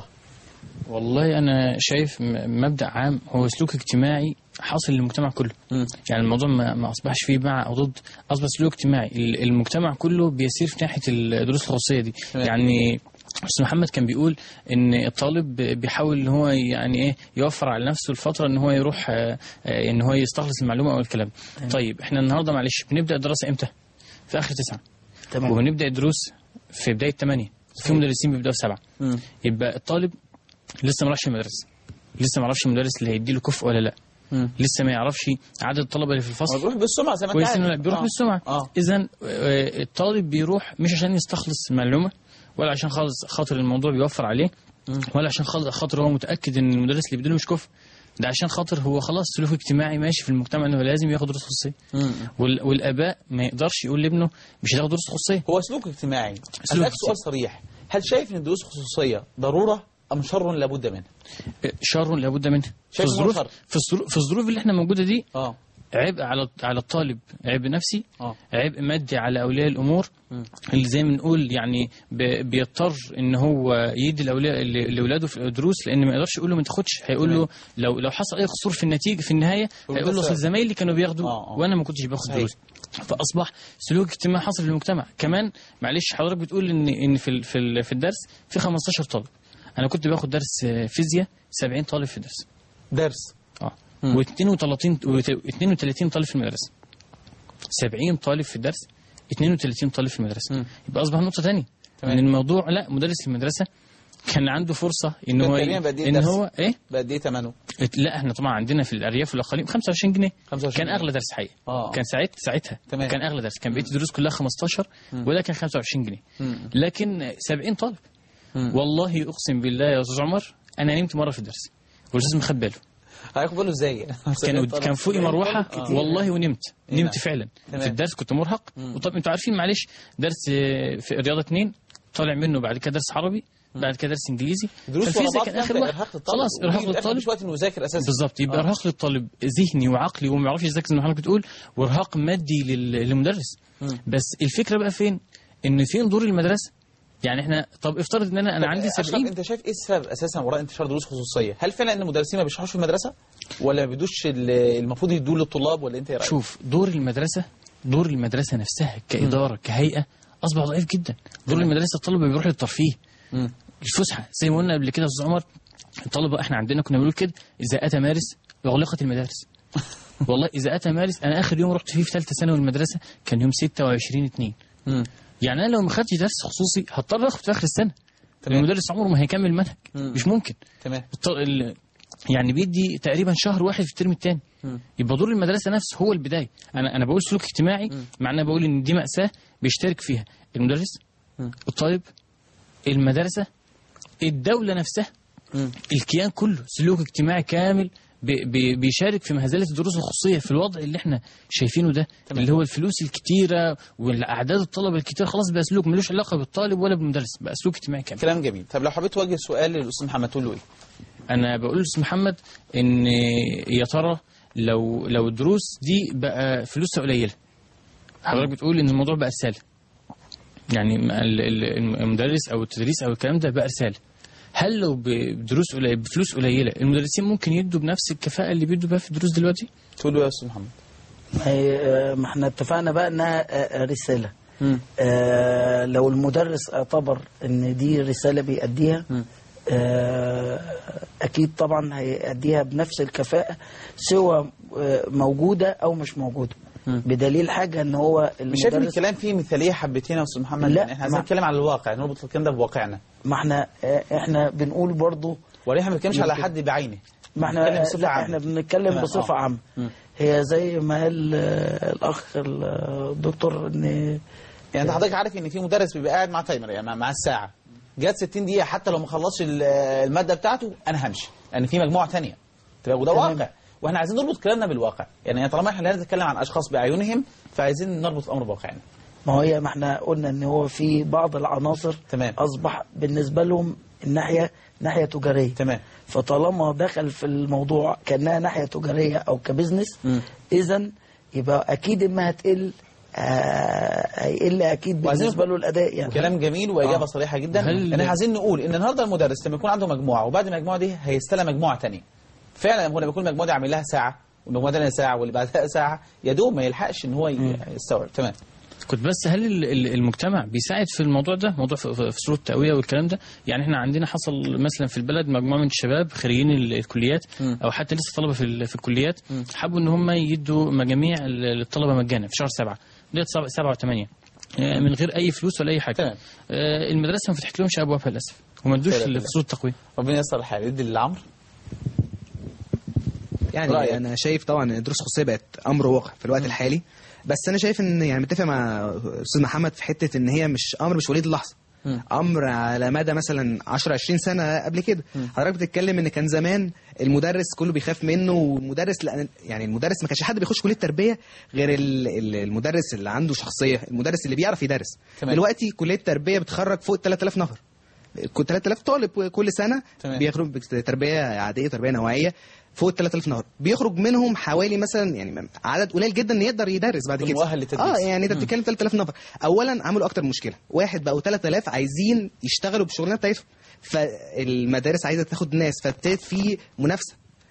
والله انا شايف م- مبدا عام هو سلوك اجتماعي حاصل للمجتمع كله مم. يعني الموضوع ما, ما اصبحش فيه مع او ضد اصبح سلوك اجتماعي ال- المجتمع كله بيسير في ناحيه الدروس الخصوصيه دي تمام. يعني استاذ محمد كان بيقول ان الطالب بيحاول ان هو يعني ايه يوفر على نفسه الفتره ان هو يروح آه، آه، ان هو يستخلص المعلومه او الكلام طيب احنا النهارده معلش بنبدا الدراسه امتى في اخر تسعة تمام وبنبدا الدروس في بدايه ثمانية في مدرسين بيبداوا في سبعة مم. يبقى الطالب لسه ما راحش المدرسه لسه ما عرفش المدرس اللي هيديله كفء ولا لا مم. لسه ما يعرفش عدد الطلبه اللي في هو الفصل بيروح بالسمعه زي ما انت كويس عارف انه لا بيروح آه. بالسمعه اه اذا الطالب بيروح مش عشان يستخلص معلومه ولا عشان خالص خاطر الموضوع بيوفر عليه ولا عشان خال- خاطر هو متاكد ان المدرس اللي بيديله مش كفء ده عشان خاطر هو خلاص سلوك اجتماعي ماشي في المجتمع انه لازم ياخد دروس خصوصيه مم. وال- والاباء ما يقدرش يقول لابنه مش هتاخد دروس خصوصيه هو سلوك اجتماعي سلوك اسالك سؤال صريح هل شايف ان الدروس الخصوصيه ضروره ام شر لابد منه شر لابد منه في شايف إن هو الظروف شر. في الظروف في الظروف اللي احنا موجوده دي اه عبء على على الطالب عبء نفسي اه عبء مادي على اولياء الامور مم. اللي زي ما نقول يعني ب- بيضطر ان هو يدي الاولياء ل- لاولاده في الدروس لان ما يقدرش يقول له ما تاخدش هيقول له لو لو حصل اي قصور في النتيجه في النهايه يقول هيقول له بس- اصل زمايلي كانوا بياخدوا آه، آه. وانا ما كنتش باخد صحيح. دروس فاصبح سلوك اجتماعي حاصل في المجتمع كمان معلش حضرتك بتقول ان ان في ال- في ال- في الدرس في 15 طالب انا كنت باخد درس آه، فيزياء 70 طالب في الدرس درس اه مم. و32 32 طالب في المدرسه 70 طالب في الدرس 32 طالب في المدرسه مم. يبقى اصبح نقطه ثانيه تمام. ان الموضوع لا مدرس المدرسه كان عنده فرصه ان كان هو تقريباً بقد إيه ان الدرس؟ هو ايه بقد ايه ثمنه لا احنا طبعا عندنا في الارياف والاقاليم 25 جنيه 25 كان جنيه. اغلى درس حقيقي اه كان ساعت ساعتها تمام. كان اغلى درس كان بقيه الدروس كلها 15 وده كان 25 جنيه مم. لكن 70 طالب مم. والله اقسم بالله يا استاذ عمر انا نمت مره في الدرس والاستاذ مخبي باله هياخد باله ازاي كان كان فوقي مروحه آه. والله ونمت إيه نمت نعم. فعلا تمام. في الدرس كنت مرهق وطب انتوا عارفين معلش درس آه، في رياضه اثنين طالع منه بعد كده درس عربي بعد كده درس انجليزي دروس ورا فالفيزياء بعض كان اخر ده واحد ارهاق للطالب خلاص ارهاق ويجي في الآخر للطالب مش وقت انه يذاكر اساسا بالظبط يبقى آه. ارهاق للطالب ذهني وعقلي وما يعرفش يذاكر زي ما حضرتك بتقول وارهاق مادي لل- للمدرس مم. بس الفكره بقى فين؟ ان فين دور المدرسه؟ يعني احنا طب افترض ان انا انا عندي أشرف، 70 انت شايف ايه السبب اساسا وراء انتشار دروس خصوصيه هل فعلا ان المدرسين ما بيشرحوش في المدرسه ولا ما بيدوش ال- المفروض يدوا للطلاب ولا انت ايه رايك شوف دور المدرسة دور المدرسة نفسها كإدارة كهيئة أصبح ضعيف جدا دور تمام. المدرسة الطلبة بيروح للترفيه مم. الفسحة زي ما قلنا قبل كده يا أستاذ عمر الطلبة احنا عندنا كنا بنقول كده إذا أتى مارس أغلقت المدارس والله إذا أتى مارس أنا آخر يوم رحت فيه في ثالثة ثانوي المدرسة كان يوم 26 2 مم. يعني أنا لو ما خدتش درس خصوصي هضطر آخد في آخر السنة تمام. المدرس عمره ما هيكمل منهج مم. مش ممكن تمام الط- ال- يعني بيدي تقريبا شهر واحد في الترم الثاني مم. يبقى دور المدرسه نفسه هو البدايه انا انا بقول سلوك اجتماعي مع ان أنا بقول ان دي ماساه بيشترك فيها المدرس مم. الطالب المدرسه الدوله نفسها مم. الكيان كله سلوك اجتماعي كامل بي- بي- بيشارك في مهزله الدروس الخصوصيه في الوضع اللي احنا شايفينه ده تمام. اللي هو الفلوس الكتيره والاعداد الطلبه الكتير خلاص بقى سلوك ملوش علاقه بالطالب ولا بالمدرس بقى سلوك اجتماعي كامل كلام جميل طب لو حبيت توجه سؤال للاستاذ محمد تقول له ايه انا بقول لاستاذ محمد ان يا ترى لو لو الدروس دي بقى فلوسها قليله حضرتك بتقول ان الموضوع بقى سهل يعني ال- ال- المدرس او التدريس او الكلام ده بقى رساله هل لو بدروس قليله بفلوس قليله المدرسين ممكن يدوا بنفس الكفاءه اللي بيدوا بيها في الدروس دلوقتي؟ تقول له يا استاذ محمد ما هي- آه، ما احنا اتفقنا بقى انها آه، رساله آه لو المدرس اعتبر ان دي رساله بيأديها آه اكيد طبعا هيأديها بنفس الكفاءه سواء آه، موجوده او مش موجوده بدليل حاجه ان هو مش شايف ان المدرس الكلام فيه مثاليه حبتين يا استاذ محمد لا، يعني احنا عايزين ما- نتكلم على الواقع نربط الكلام ده بواقعنا ما احنا آه، احنا بنقول برضو وليه احنا ما بنتكلمش على يمكن- حد بعينه ما بنتكلم احنا بصفة لا عامة. احنا بنتكلم تمام، بصفه آه. عامه مم. هي زي ما قال آه، الاخ الدكتور ان يعني انت حضرتك عارف ان في مدرس بيبقى قاعد مع تايمر يعني مع- مع الساعه جت 60 دقيقه حتى لو ما خلصش ال- الماده بتاعته انا همشي لان في مجموعه ثانيه تبقى وده تمام. واقع واحنا عايزين نربط كلامنا بالواقع يعني طالما احنا لا نتكلم عن اشخاص باعينهم فعايزين نربط الامر بواقعنا ما هي ما احنا قلنا ان هو في بعض العناصر تمام اصبح بالنسبه لهم الناحيه ناحيه تجاريه تمام فطالما دخل في الموضوع كانها ناحيه تجاريه او كبزنس اذا يبقى اكيد اما هتقل آه، هيقل اكيد وعايزين بالنسبه له الاداء يعني كلام جميل واجابه آه. صريحه جدا هل- يعني عايزين نقول ان النهارده المدرس لما يكون عنده مجموعه وبعد المجموعه دي هيستلم مجموعه ثانيه فعلا لما يكون المجموعه دي عامل لها ساعه والمجموعه الثانيه ساعه واللي بعدها ساعه يا دوب ما يلحقش ان هو ي- يستوعب تمام كنت بس هل ال- ال- المجتمع بيساعد في الموضوع ده موضوع في في صوره التقويه والكلام ده يعني احنا عندنا حصل مثلا في البلد مجموعه من الشباب خريجين ال- الكليات او حتى لسه طلبه في ال- في الكليات حبوا ان هم يدوا مجاميع ل- للطلبه مجانا في شهر سبعه بدايه سبعه سبعة وثمانيه آه، من غير اي فلوس ولا اي حاجه تمام. المدرسه ما فتحت لهمش ابوابها للاسف وما ادوش كده كده. في صوره التقويه ربنا ييسر الحال ادي لعمرو يعني رأيك؟ انا شايف طبعا ان الدروس الخصوصيه بقت امر واقع في الوقت الحالي بس انا شايف ان يعني متفق مع استاذ محمد في حته ان هي مش امر مش وليد اللحظه امر على مدى مثلا 10 20 سنه قبل كده حضرتك بتتكلم ان كان زمان المدرس كله بيخاف منه والمدرس لأن يعني المدرس ما كانش حد بيخش كليه تربيه غير ال- ال- المدرس اللي عنده شخصيه المدرس اللي بيعرف يدرس تمام. دلوقتي كليه تربيه بتخرج فوق 3000 نفر كل 3000 طالب كل سنه تمام. بيخرج تربيه عاديه تربيه نوعيه فوق ال 3000 نفر بيخرج منهم حوالي مثلا يعني عدد قليل جدا ان يقدر يدرس بعد كده مؤهل للتدريس. اه يعني انت بتتكلم 3000 نفر اولا عملوا اكتر مشكله واحد بقوا 3000 عايزين يشتغلوا بالشغلانه بتاعتهم فالمدارس عايزه تاخد ناس فابتدت في منافسه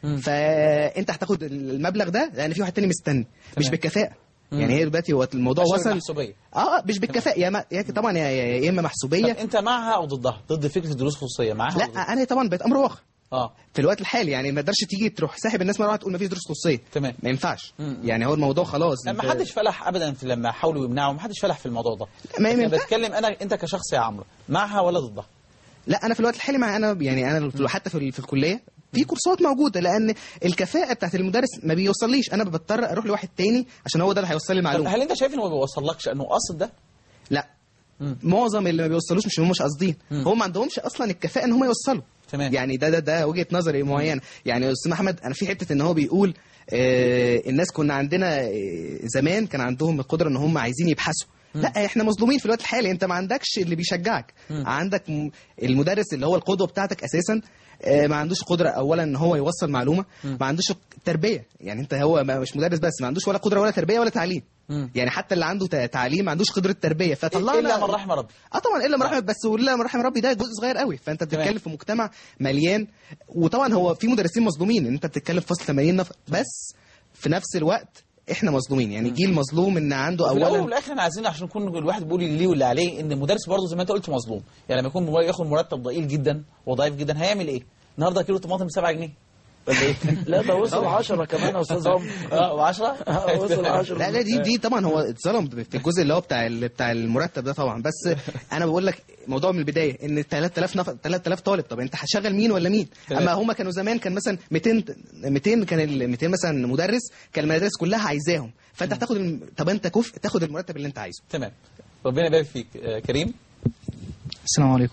فانت هتاخد المبلغ ده لان في واحد تاني مستني مش بالكفاءه مم. يعني هي دلوقتي هو الموضوع عشان وصل المحسوبية. اه مش بالكفاءه يا, ما... يا طبعا يا, يا يا اما محسوبيه طب انت معها او ضدها ضد فكره الدروس الخصوصيه معاها لا أو ضدها؟ انا طبعا بقت امر واقع اه في الوقت الحالي يعني ما تقدرش تيجي تروح ساحب الناس مره واحده تقول ما فيش دروس خصوصيه تمام ما ينفعش مم. يعني هو الموضوع خلاص لا ما أنت- حدش فلح ابدا في لما حاولوا يمنعوا ما حدش فلح في الموضوع ده ما لكن ينفع- بتكلم انا انت كشخص يا عمرو معها ولا ضدها لا انا في الوقت الحالي مع انا يعني انا في- حتى في, ال- في الكليه في كورسات موجوده لان الكفاءه بتاعت المدرس ما بيوصليش انا بضطر اروح لواحد تاني عشان هو ده اللي هيوصل لي طب المعلومه هل انت شايف انه ما بيوصلكش انه قصد ده لا معظم اللي ما بيوصلوش مش هم مش قاصدين هم ما عندهمش اصلا الكفاءه ان هم يوصلوا تمام يعني ده ده ده وجهه نظري معينه يعني استاذ محمد انا في حته ان هو بيقول آه الناس كنا عندنا آه زمان كان عندهم القدره ان هم عايزين يبحثوا لا احنا مظلومين في الوقت الحالي انت ما عندكش اللي بيشجعك مم. عندك م- المدرس اللي هو القدوه بتاعتك اساسا آه، ما عندوش قدره اولا ان هو يوصل معلومه مم. ما عندوش تربيه يعني انت هو ما- مش مدرس بس ما عندوش ولا قدره ولا تربيه ولا تعليم مم. يعني حتى اللي عنده ت- تعليم ما عندوش قدره تربيه فطلعنا الا من رحم ربي اه طبعا الا من رحم بس والا من رحم ربي ده جزء صغير قوي فانت بتتكلم في مجتمع مليان وطبعا هو في مدرسين مظلومين ان انت بتتكلم في فصل 80 نفر بس في نفس الوقت احنا مظلومين يعني جيل مظلوم ان عنده في الاول اولا والاخر احنا عايزين عشان يكون الواحد بيقول اللي ليه واللي عليه ان المدرس برضه زي ما انت قلت مظلوم يعني لما يكون ياخد مرتب ضئيل جدا وضعيف جدا هيعمل ايه؟ النهارده كيلو طماطم ب 7 جنيه ولا ايه؟ لا ده وصل 10 كمان يا استاذ عمرو اه و10 آه، وصل 10 لا لا دي دي طبعا هو اتظلم في الجزء اللي هو بتاع ال- بتاع المرتب ده طبعا بس انا بقول لك موضوع من البدايه ان 3000 نفر 3000 طالب طب انت هتشغل مين ولا مين تمام. اما هم كانوا زمان كان مثلا 200 200 كان ال 200 مثلا مدرس كان المدارس كلها عايزاهم فانت هتاخد الم- طب انت كفء تاخد المرتب اللي انت عايزه تمام ربنا يبارك فيك آه، كريم السلام عليكم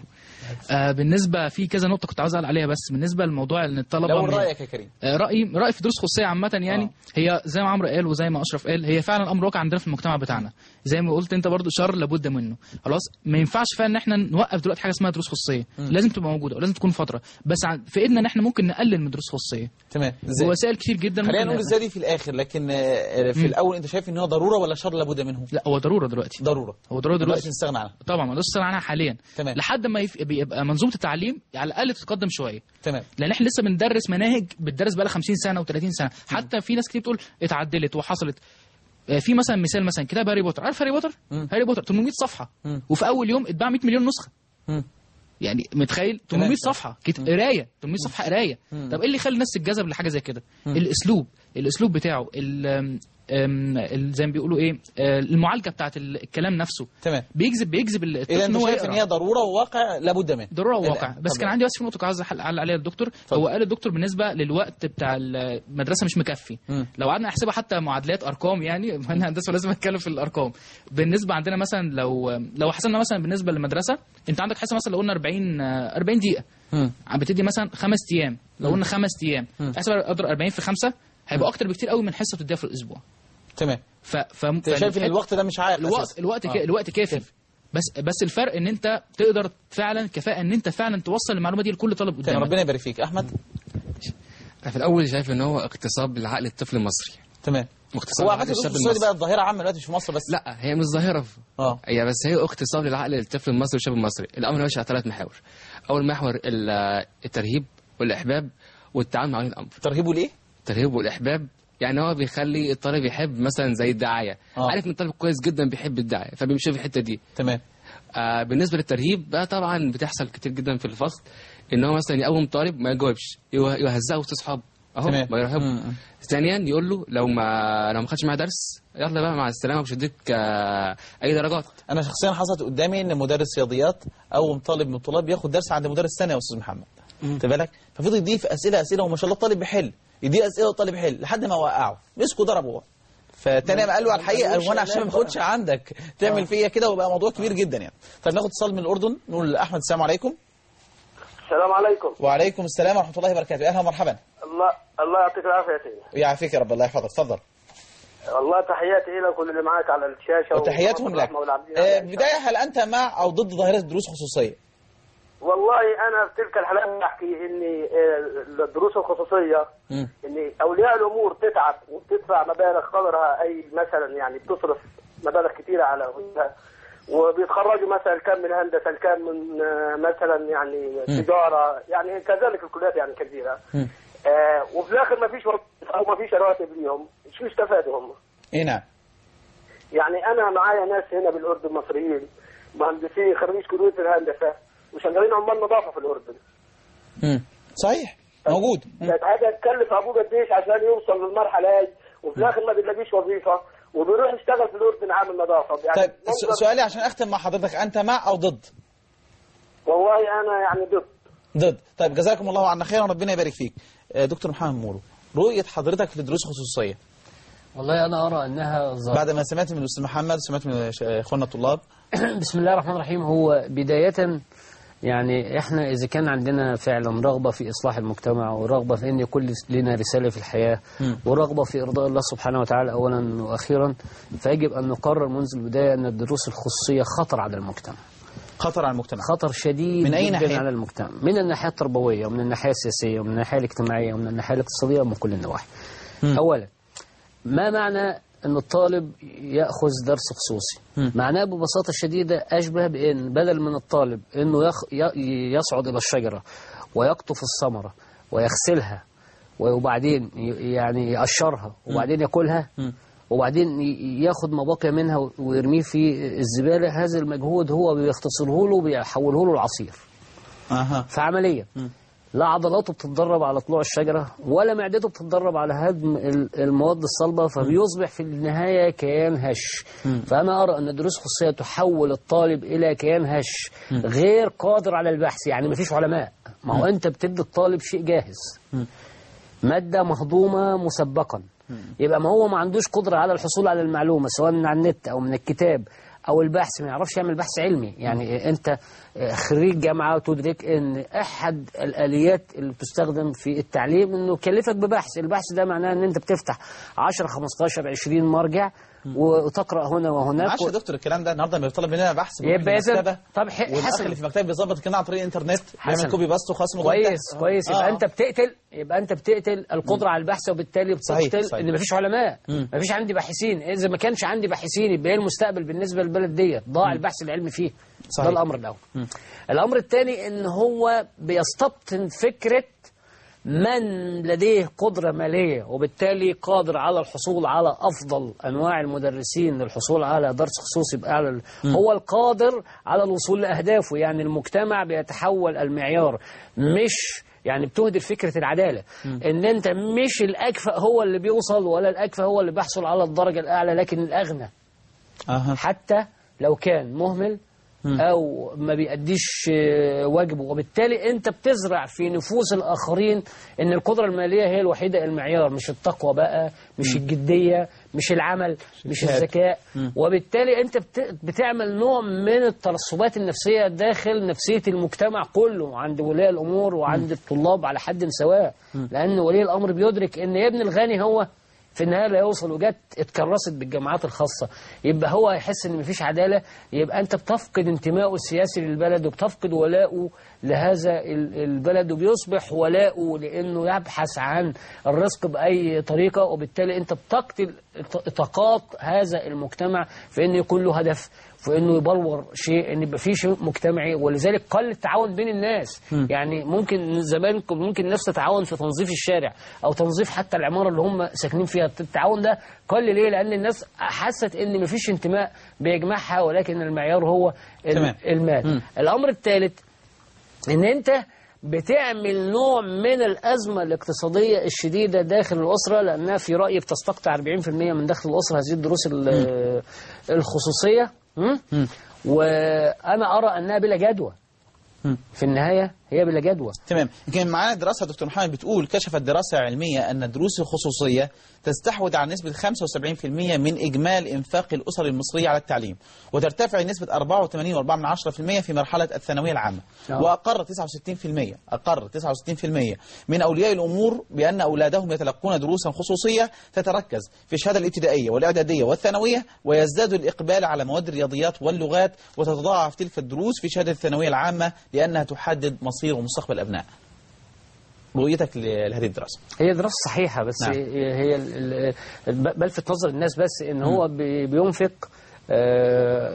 آه بالنسبه في كذا نقطه كنت عاوز اقول عليها بس بالنسبه لموضوع ان الطلبه لو من- رايك يا كريم آه، رايي رايي في دروس خصوصيه عامه يعني هي زي ما عمرو قال وزي ما اشرف قال هي فعلا امر واقع عندنا في المجتمع بتاعنا زي ما قلت انت برضو شر لابد منه خلاص ما ينفعش فعلا ان احنا نوقف دلوقتي حاجه اسمها دروس خصوصيه لازم تبقى موجوده ولازم تكون فتره بس عن- في ايدنا ان احنا ممكن نقلل من دروس خصوصيه تمام ازاي بوسائل كتير جدا خلينا ممكن نقول ازاي دي في الاخر لكن آه، في مم. الاول انت شايف ان هو ضروره ولا شر لابد منه لا هو ضروره دلوقتي ضروره هو ضروره ما نقدرش دلوقتي نستغنى عنها طبعا ما نقدرش نستغنى عنها حاليا تمام. لحد ما يف- بيبقى منظومه التعليم على الاقل تتقدم شويه تمام لان احنا لسه بندرس مناهج بتدرس بقى لها 50 سنه و30 سنه حتى في ناس كتير بتقول اتعدلت وحصلت آه، في مثلا مثال مثلا كتاب هاري بوتر عارف هاري بوتر مم. هاري بوتر 800 صفحه مم. وفي اول يوم اتباع 100 مليون نسخه مم. يعني متخيل 800 صفحه كت... قرايه 800 صفحه قرايه مم. طب ايه اللي يخلي الناس تتجذب لحاجه زي كده مم. الاسلوب الاسلوب بتاعه ال... أم- ال- زي ما بيقولوا ايه آه، المعالجه بتاعت ال- الكلام نفسه تمام بيجذب بيجذب اذا الطفل انت ان هو شايف ان يقرا هي ضروره وواقع لابد منه ضروره لا، وواقع بس طب كان عندي بس في نقطه كنت عايز اعلق عليها الدكتور هو قال الدكتور بالنسبه للوقت بتاع المدرسه مش مكفي مم. لو قعدنا نحسبها حتى معادلات ارقام يعني انا هندسه لازم اتكلم في الارقام بالنسبه عندنا مثلا لو لو حسبنا مثلا بالنسبه للمدرسه انت عندك حصه مثلا لو قلنا 40 آه، 40 دقيقه مم. عم بتدي مثلا خمس ايام لو مم. قلنا خمس ايام مم. احسب اضرب 40 في 5 هيبقى اكتر بكتير قوي من حصه بتديها في الاسبوع تمام ف ف انت شايف ان الوقت ده مش عائق الوقت أساساً. الوقت آه. كا الوقت كافي بس بس الفرق ان انت تقدر فعلا كفاءه ان انت فعلا توصل المعلومه دي لكل طالب تمام قدامك ربنا يبارك فيك احمد أنا في الاول شايف ان هو اغتصاب لعقل الطفل المصري تمام اغتصاب هو لعقل عامه الشاب الدروس الخصوصيه دي المصري بقت ظاهره عامه دلوقتي مش في مصر بس لا هي مش ظاهره اه هي بس هي اغتصاب للعقل الطفل المصري والشاب المصري الامر ماشي على ثلاث محاور اول محور ال- الترهيب والاحباب والتعامل مع ولي الامر الترهيب والايه الترهيب والاحباب يعني هو بيخلي الطالب يحب مثلا زي الدعايه آه. عارف ان الطالب كويس جدا بيحب الدعايه فبيمشي في الحته دي تمام آه بالنسبه للترهيب بقى طبعا بتحصل كتير جدا في الفصل ان هو مثلا يقوم طالب ما يجاوبش يوه- يهزقه وسط اصحابه اهو تمام. ما يرهبه مم. ثانيا يقول له لو ما لو ما خدش معاه درس يلا بقى مع السلامه مش هديك آه اي درجات انا شخصيا حصلت قدامي ان مدرس رياضيات او طالب من الطلاب ياخد درس عند مدرس ثاني يا استاذ محمد انت بالك ففضل يضيف اسئله اسئله وما شاء الله الطالب بيحل يديه اسئله والطالب يحل لحد ما وقعه مسكوا ضربه فتاني قال له على الحقيقه ملوش وانا عشان ما علاج باخدش عندك تعمل فيا كده وبقى موضوع كبير جدا يعني طيب ناخد اتصال من الاردن نقول لاحمد السلام عليكم السلام عليكم وعليكم السلام ورحمه الله وبركاته اهلا ومرحبا الله الله يعطيك العافيه يا سيدي يعافيك يا رب الله يحفظك اتفضل والله تحياتي لك كل اللي معاك على الشاشه وتحياتهم ومحمد لك رحمة والعابدين آه، عليها. بدايه هل انت مع او ضد ظاهره دروس خصوصيه والله انا في تلك الحالات بحكي اني آه، الدروس الخصوصيه مم. ان اولياء الامور تتعب وبتدفع مبالغ قدرها اي مثلا يعني بتصرف مبالغ كثيره على أولادها وبيتخرجوا مثلا كم من هندسه كم من آه، مثلا يعني مم. تجاره يعني كذلك الكليات يعني كثيره مم. آه وفي الاخر ما فيش وظيفة او ما فيش رواتب ليهم شو استفادوا هم؟ اي نعم يعني انا معايا ناس هنا بالاردن مصريين مهندسين خريج كليه الهندسه وشغالين عمال نظافه في الاردن مم. صحيح موجود كانت حاجه تكلف ابوه قديش عشان يوصل للمرحله هاي وفي الاخر ما بيلاقيش وظيفه وبيروح يشتغل في الاردن عامل نظافه يعني طيب منظر- س- سؤالي عشان اختم مع حضرتك انت مع او ضد والله انا يعني ضد ضد طيب جزاكم الله عنا خيرا وربنا يبارك فيك آه، دكتور محمد مورو رؤيه حضرتك في الدروس الخصوصيه والله أنا أرى أنها ظاهرة بعد ما سمعت من الاستاذ محمد وسمعت من ش- اخواننا الطلاب بسم الله الرحمن الرحيم هو بداية يعني احنا اذا كان عندنا فعلا رغبه في اصلاح المجتمع ورغبه في ان يكون لنا رساله في الحياه ورغبه في ارضاء الله سبحانه وتعالى اولا واخيرا فيجب ان نقرر منذ البدايه ان الدروس الخصوصيه خطر على المجتمع خطر على المجتمع خطر شديد من أي جدا ناحية؟ على المجتمع من الناحيه التربويه ومن الناحيه السياسيه ومن الناحيه الاجتماعيه ومن الناحيه الاقتصاديه ومن كل النواحي اولا ما معنى أن الطالب يأخذ درس خصوصي معناه ببساطة شديدة أشبه بأن بدل من الطالب أنه يخ... ي- يصعد إلى الشجرة ويقطف الثمرة ويغسلها وبعدين ي- يعني يقشرها وبعدين ياكلها وبعدين ي- ياخد ما بقي منها ويرميه في الزبالة هذا المجهود هو بيختصره له وبيحوله له العصير اها فعمليا لا عضلاته بتتدرب على طلوع الشجرة ولا معدته بتتدرب على هضم ال- المواد الصلبة فبيصبح في النهاية كيان هش فأنا أرى أن الدروس الخصوصية تحول الطالب إلى كيان هش غير قادر على البحث يعني مفيش علماء ما هو أنت بتدي الطالب شيء جاهز مادة مهضومة مسبقا يبقى ما هو ما عندوش قدرة على الحصول على المعلومة سواء من على النت أو من الكتاب او البحث ما يعرفش يعمل بحث علمي يعني انت خريج جامعه وتدرك ان احد الاليات اللي بتستخدم في التعليم انه يكلفك ببحث البحث ده معناه ان انت بتفتح 10 15 20 مرجع وتقرا هنا وهناك معلش يا دكتور الكلام ده النهارده بيطلب مننا بحث يبقى إذن- المكتبه طب ح- والاخ حسن. اللي في المكتبه بيظبط الكلام عن طريق الانترنت حسن. بيعمل كوبي باست وخلاص الموضوع كويس انتهى. كويس يبقى آه. انت بتقتل يبقى انت بتقتل القدره على البحث وبالتالي صحيح، بتقتل صحيح. ان مفيش علماء مم. مفيش عندي باحثين اذا ما كانش عندي باحثين يبقى ايه المستقبل بالنسبه للبلد ديت ضاع البحث العلمي فيه صحيح. ده الامر الاول الامر الثاني ان هو بيستبطن فكره من لديه قدرة مالية وبالتالي قادر على الحصول على أفضل أنواع المدرسين للحصول على درس خصوصي بأعلى ال- هو القادر على الوصول لأهدافه يعني المجتمع بيتحول المعيار مش يعني بتهدف فكرة العدالة ان انت مش الاكفأ هو اللي بيوصل ولا الاكفأ هو اللي بيحصل على الدرجة الاعلى لكن الاغنى أها. حتى لو كان مهمل او ما بيأديش آه، واجبه وبالتالي انت بتزرع في نفوس الاخرين ان القدره الماليه هي الوحيده المعيار مش التقوى بقى مش الجديه مش العمل مش الجهاد. الذكاء وبالتالي انت بت- بتعمل نوع من الترسبات النفسيه داخل نفسيه المجتمع كله عند ولاء الامور وعند الطلاب على حد سواء لان ولي الامر بيدرك ان يا ابن الغني هو في النهايه لا يوصل وجت اتكرست بالجامعات الخاصه يبقى هو هيحس ان مفيش عداله يبقى انت بتفقد انتمائه السياسي للبلد وبتفقد ولاءه لهذا ال- البلد وبيصبح ولاؤه لانه يبحث عن الرزق باي طريقه وبالتالي انت بتقتل ط- طاقات هذا المجتمع في انه يكون له هدف في انه يبلور شيء ان يبقى فيه شيء مجتمعي ولذلك قل التعاون بين الناس يعني ممكن زمان كان ممكن الناس تتعاون في تنظيف الشارع او تنظيف حتى العماره اللي هم ساكنين فيها التعاون ده قل ليه لان الناس حست ان مفيش انتماء بيجمعها ولكن المعيار هو ال- تمام. المال الامر الثالث ان انت بتعمل نوع من الأزمة الاقتصادية الشديدة داخل الأسرة لأنها في رأيي بتستقطع 40% من دخل الأسرة هذه الدروس ال- الخصوصية م? وأنا أرى أنها بلا جدوى في النهاية هي بلا جدوى تمام يمكن معانا دراسة دكتور محمد بتقول كشفت دراسة علمية أن الدروس الخصوصية تستحوذ على نسبة 75% من إجمال إنفاق الأسر المصرية على التعليم وترتفع لنسبة 84.4% في مرحلة الثانوية العامة آه. وأقر 69% أقر 69% من أولياء الأمور بأن أولادهم يتلقون دروسا خصوصية تتركز في الشهادة الابتدائية والإعدادية والثانوية ويزداد الإقبال على مواد الرياضيات واللغات وتتضاعف تلك الدروس في شهادة الثانوية العامة لأنها تحدد مصير ومستقبل الأبناء رؤيتك ل- لهذه الدراسة هي دراسة صحيحة بس نعم. هي ال- ال- بلفت نظر الناس بس ان هو بي- بينفق آه،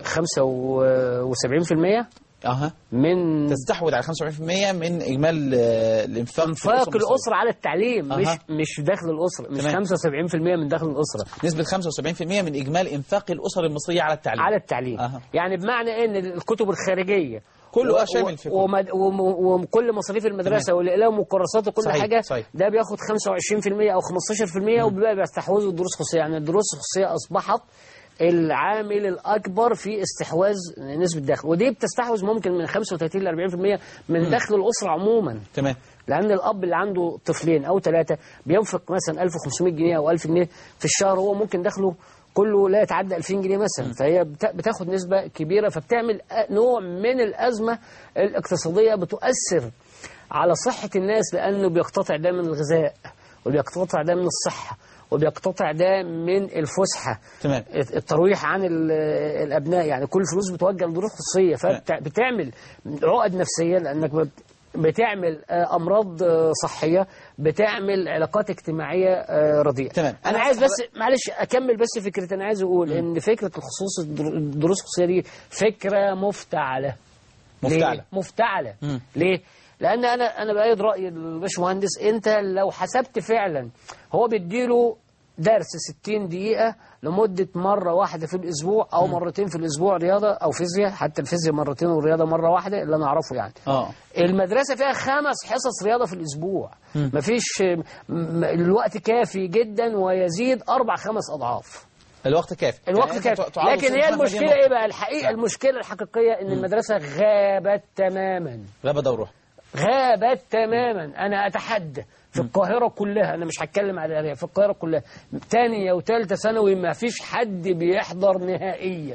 75% أها من تستحوذ على 75% من إجمال آه، الإنفاق في انفاق الأسرة المصرية. الأسرة على التعليم مش أها. مش داخل الأسرة مش تمام. 75% من داخل الأسرة نسبة 75% من إجمال إنفاق الأسر المصرية على التعليم على التعليم أها. يعني بمعنى ان الكتب الخارجيه كله و- آه شامل في كله. ومد- وم- وكل مصاريف المدرسه والاقلام والكراسات وكل صحيح، حاجه صحيح. ده بياخد 25% او 15% وبيبقى بيستحوذوا الدروس الخصوصيه يعني الدروس الخصوصيه اصبحت العامل الاكبر في استحواذ نسبه الدخل ودي بتستحوذ ممكن من 35 ل 40% من دخل الاسره عموما تمام لان الاب اللي عنده طفلين او ثلاثه بينفق مثلا 1500 جنيه او 1000 جنيه في الشهر هو ممكن دخله كله لا يتعدى 2000 جنيه مثلا فهي بتا- بتاخد نسبه كبيره فبتعمل أ- نوع من الازمه الاقتصاديه بتؤثر على صحه الناس لانه بيقتطع ده من الغذاء وبيقتطع ده من الصحه وبيقتطع ده من الفسحه تمام الترويح عن ال- الابناء يعني كل الفلوس بتوجه لدروس خصوصيه فبتعمل عقد نفسيه لانك بت- بتعمل آه، امراض آه، صحيه بتعمل علاقات اجتماعيه آه، رديئه تمام. انا أنا عايز عايز بس معلش اكمل بس فكره انا عايز اقول ان فكره الخصوص الدر- الدروس الخصوصيه دي فكره مفتعله مفتعلة. ليه؟ مفتعله مم. ليه لان انا انا بايد راي الباشمهندس انت لو حسبت فعلا هو بيديله درس 60 دقيقة لمدة مرة واحدة في الأسبوع أو مرتين في الأسبوع رياضة أو فيزياء حتى الفيزياء مرتين والرياضة مرة واحدة اللي أنا أعرفه يعني اه المدرسة فيها خمس حصص رياضة في الأسبوع مفيش م- الوقت كافي جدا ويزيد أربع خمس أضعاف الوقت كافي الوقت يعني أنت كافي تعرض لكن صورة هي محمد المشكلة دي إيه بقى الحقيقة المشكلة الحقيقية إن المدرسة غابت تماما غاب دوره غابت تماما انا اتحدى في القاهرة كلها أنا مش هتكلم على الأرياف في القاهرة كلها تانية وتالتة ثانوي ما فيش حد بيحضر نهائيا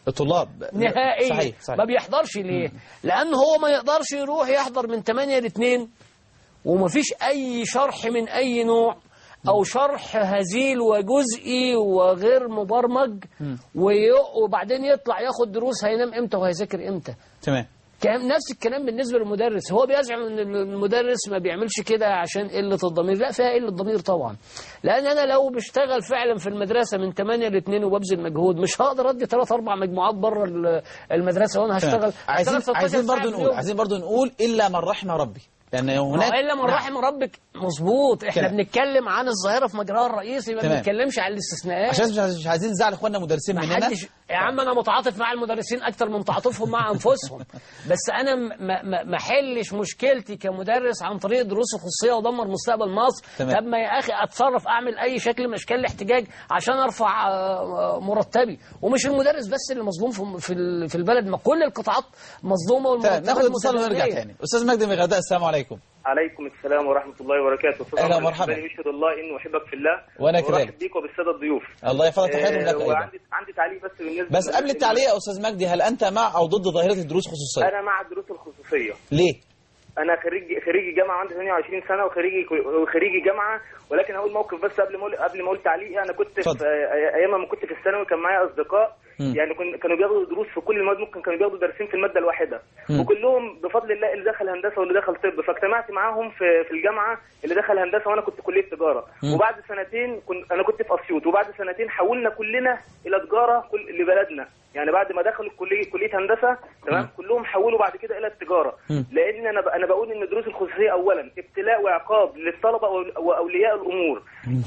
الطلاب نهائيا صحيح صحيح ما بيحضرش ليه لان هو ما يقدرش يروح يحضر من 8 ل 2 ومفيش اي شرح من اي نوع او شرح هزيل وجزئي وغير مبرمج وي- وبعدين يطلع ياخد دروس هينام امتى وهيذاكر امتى تمام كلام نفس الكلام بالنسبه للمدرس هو بيزعم ان المدرس ما بيعملش كده عشان قله الضمير لا فيها قله ضمير طبعا لان انا لو بشتغل فعلا في المدرسه من 8 ل 2 وببذل مجهود مش هقدر ادي 3 4 مجموعات بره ال- المدرسه وانا هشتغل تمام. عايزين هشتغل 16 عايزين ساعة برضو في نقول اليوم. عايزين برضو نقول الا من رحم ربي لان ما هناك هو الا من نعم. رحم ربك مظبوط احنا كلام. بنتكلم عن الظاهره في مجراها الرئيسي ما تمام. بنتكلمش عن الاستثناءات عشان مش عايزين- مش عايزين نزعل اخواننا مدرسين ما مننا حدش يا عم انا متعاطف مع المدرسين اكتر من تعاطفهم مع انفسهم بس انا ما ما ما احلش مشكلتي كمدرس عن طريق دروس الخصوصيه وادمر مستقبل مصر تمام. طب ما يا اخي اتصرف اعمل اي شكل من اشكال الاحتجاج عشان ارفع آه، مرتبي ومش المدرس بس اللي مظلوم في- في ال- في البلد ما كل القطاعات مظلومه طيب والمرتبات ناخد اتصال ونرجع متدنية. تاني استاذ مجدي من الغردقه السلام عليكم عليكم السلام ورحمة الله وبركاته أستاذ أهلا عمر ومرحبا. الشباني يشهد الله إني أحبك في الله وأنا وأرحب كذلك. بيك وبالسادة الضيوف الله يحفظك تحياتهم لك آه، ايضا وعندي عندي تعليق بس بالنسبة بس قبل التعليق يا استاذ مجدي هل انت مع او ضد ظاهره الدروس الخصوصيه أنا مع الدروس الخصوصية ليه أنا خريج خريجي جامعة عندي 28 سنة وخريجي وخريجي جامعة ولكن هقول موقف بس قبل ما أقول قبل ما أقول تعليقي أنا كنت اتفضل. في آه، أيام ما كنت في الثانوي كان معايا أصدقاء مم. يعني كن- كانوا بياخدوا دروس في كل المواد ممكن كانوا بياخدوا درسين في المادة الواحدة مم. وكلهم بفضل الله اللي دخل هندسة واللي دخل طب فاجتمعت معاهم في في الجامعة اللي دخل هندسة وأنا كنت كلية تجارة مم. وبعد سنتين كنت أنا كنت في أسيوط وبعد سنتين حولنا كلنا إلى تجارة كل لبلدنا يعني بعد ما دخلوا كلية كلية هندسة تمام مم. كلهم حولوا بعد كده إلى التجارة مم. لان انا ب- انا بقول ان الدروس الخصوصيه اولا ابتلاء وعقاب للطلبه وأول- واولياء الامور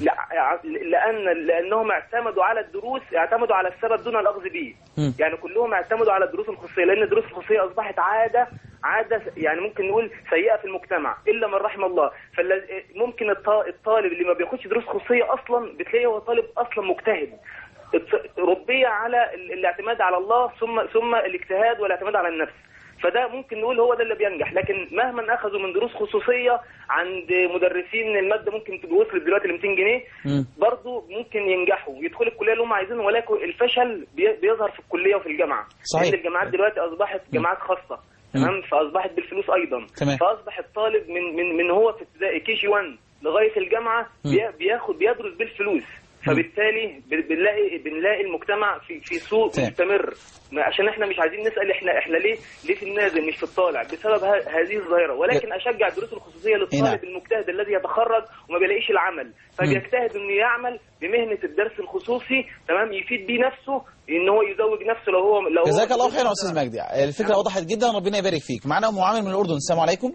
لع- لان لانهم اعتمدوا على الدروس اعتمدوا على السبب دون الاخذ به مم. يعني كلهم اعتمدوا على الدروس الخصوصيه لان الدروس الخصوصيه اصبحت عاده عاده يعني ممكن نقول سيئه في المجتمع الا من رحم الله فممكن الطالب اللي ما بياخدش دروس خصوصيه اصلا بتلاقيه هو طالب اصلا مجتهد الت- ربي على ال- الاعتماد على الله ثم ثم الاجتهاد والاعتماد على النفس فده ممكن نقول هو ده اللي بينجح لكن مهما اخذوا من دروس خصوصيه عند مدرسين الماده ممكن تبقى وصلت دلوقتي ل 200 جنيه مم. برضه ممكن ينجحوا يدخلوا الكليه اللي هم عايزينها ولكن الفشل بي- بيظهر في الكليه وفي الجامعه صحيح. لان الجامعات دلوقتي اصبحت جامعات خاصه تمام فاصبحت بالفلوس ايضا تمام. فاصبح الطالب من من من هو في ابتدائي كي جي 1 لغايه الجامعه بي- بياخد بيدرس بالفلوس فبالتالي ب- بنلاقي بنلاقي المجتمع في في سوء تمام. مستمر ما- عشان احنا مش عايزين نسال احنا احنا ليه ليه في النازل مش في الطالع بسبب ه- هذه الظاهره ولكن اشجع الدروس الخصوصيه نعم. للطالب المجتهد الذي يتخرج وما بيلاقيش العمل فبيجتهد انه يعمل بمهنه الدرس الخصوصي تمام يفيد بيه نفسه ان هو يزوج نفسه لو هو لو هو جزاك الله خيرا يا استاذ مجدي الفكره وضحت جدا ربنا يبارك فيك معنا ام عامر من الاردن السلام عليكم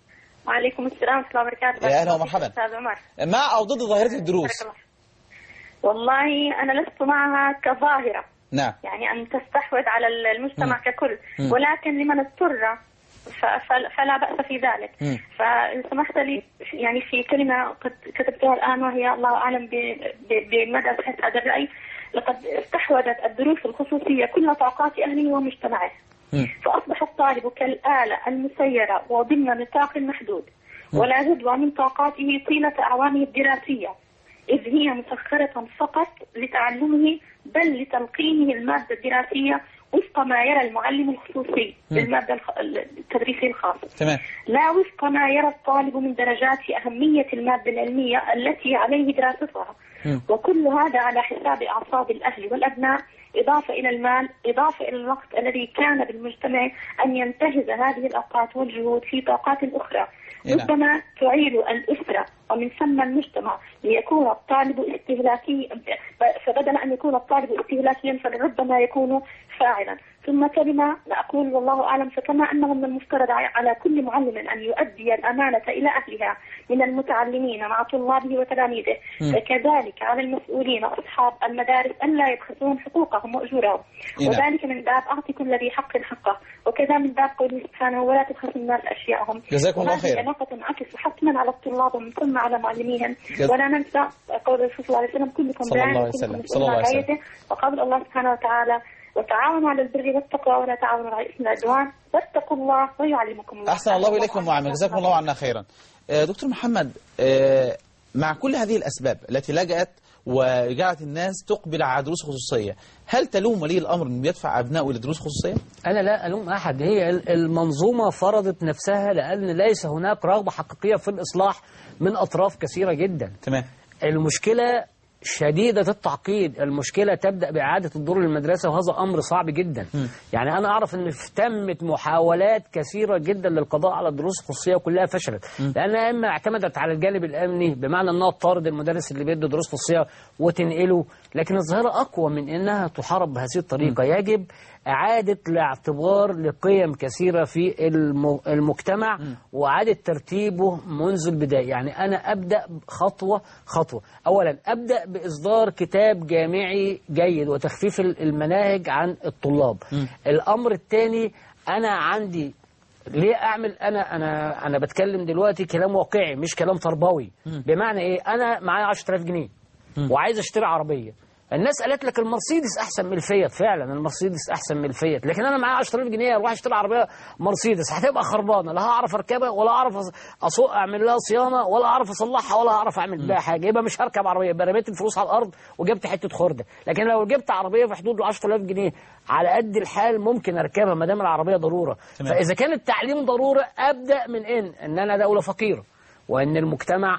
وعليكم السلام ورحمة الله وبركاته يا أهلا ومرحبا. أستاذ عمر مع او ضد ظاهره الدروس بارك الله. والله أنا لست معها كظاهرة نعم يعني أن تستحوذ على المجتمع مم. ككل مم. ولكن لمن اضطر ف- فل- فلا بأس في ذلك مم. فإن سمحت لي يعني في كلمة قد كتبتها الآن وهي الله أعلم ب- ب- بمدى صحة هذا الرأي لقد استحوذت الدروس الخصوصية كل طاقات أهله ومجتمعه مم. فأصبح الطالب كالآلة المسيرة وضمن نطاق محدود ولا جدوى من طاقاته طيلة أعوامه الدراسية إذ هي مسخرة فقط لتعلمه بل لتلقينه المادة الدراسية وفق ما يرى المعلم الخصوصي مم. للمادة الخ- التدريسي الخاص تمام لا وفق ما يرى الطالب من درجات أهمية المادة العلمية التي عليه دراستها مم. وكل هذا على حساب أعصاب الأهل والأبناء إضافة إلى المال إضافة إلى الوقت الذي كان بالمجتمع أن ينتهز هذه الأوقات والجهود في طاقات أخرى نعم. ربما تعيل الأسرة ومن ثم المجتمع ليكون الطالب استهلاكي فبدل أن يكون الطالب استهلاكيا فلربما يكون فاعلا ثم كلمة لا أقول والله أعلم فكما أنه من المفترض على كل معلم أن يؤدي الأمانة إلى أهلها من المتعلمين مع طلابه وتلاميذه مم. فكذلك على المسؤولين أصحاب المدارس ألا يبخسون حقوقهم وأجورهم نعم. وذلك من باب أعطي كل ذي حق حقه وكذا من باب قوله سبحانه ولا تبخسوا الناس أشياءهم جزاكم الله وهذه خيرا. علاقة تنعكس حتما على الطلاب ومن ثم على معلميهم جز- ولا ننسى قول الرسول صلى الله عليه وسلم كلكم صلى راع الله عليه وكلكم وسلم. مسؤول صلى الله عن عليه وسلم. رعيته وقول الله سبحانه وتعالى وتعاونوا على البر والتقوى ولا تعاونوا على الاثم والعدوان واتقوا الله ويعلمكم الله احسن الله اليكم وعمل جزاكم الله عنا خيرا آه، دكتور محمد آه، مع كل هذه الاسباب التي لجأت وجعلت الناس تقبل على دروس خصوصية هل تلوم ولي الأمر أنه يدفع أبنائه إلى دروس خصوصية؟ أنا لا ألوم أحد هي ال- المنظومة فرضت نفسها لأن ليس هناك رغبة حقيقية في الإصلاح من أطراف كثيرة جدا تمام المشكلة شديدة التعقيد المشكلة تبدأ بإعادة الدور للمدرسة وهذا أمر صعب جدا يعني أنا أعرف أن تمت محاولات كثيرة جدا للقضاء على الدروس الخصوصية كلها فشلت لأنها إما اعتمدت على الجانب الأمني بمعنى أنها تطارد المدرس اللي بيدي دروس خصوصية وتنقله لكن الظاهرة أقوى من أنها تحارب بهذه الطريقة يجب إعادة الاعتبار لقيم كثيرة في الم- المجتمع وإعادة ترتيبه منذ البداية يعني أنا أبدأ خطوة خطوة أولا أبدأ بإصدار كتاب جامعي جيد وتخفيف ال- المناهج عن الطلاب الأمر الثاني أنا عندي ليه اعمل انا انا انا بتكلم دلوقتي كلام واقعي مش كلام تربوي بمعنى ايه انا معايا 10000 جنيه وعايز اشتري عربيه الناس قالت لك المرسيدس احسن من الفيات فعلا المرسيدس احسن من الفيات لكن انا معايا 10000 جنيه اروح اشتري عربيه مرسيدس هتبقى خربانه لا هعرف اركبها ولا اعرف أص- اسوق اعمل لها صيانه ولا اعرف اصلحها ولا هعرف اعمل بيها حاجه يبقى مش هركب عربيه يبقى رميت الفلوس على الارض وجبت حته خرده لكن لو جبت عربيه في حدود ال 10000 جنيه على قد الحال ممكن اركبها ما دام العربيه ضروره تمام. فاذا كان التعليم ضروره ابدا من ان ان انا دوله فقيره وان المجتمع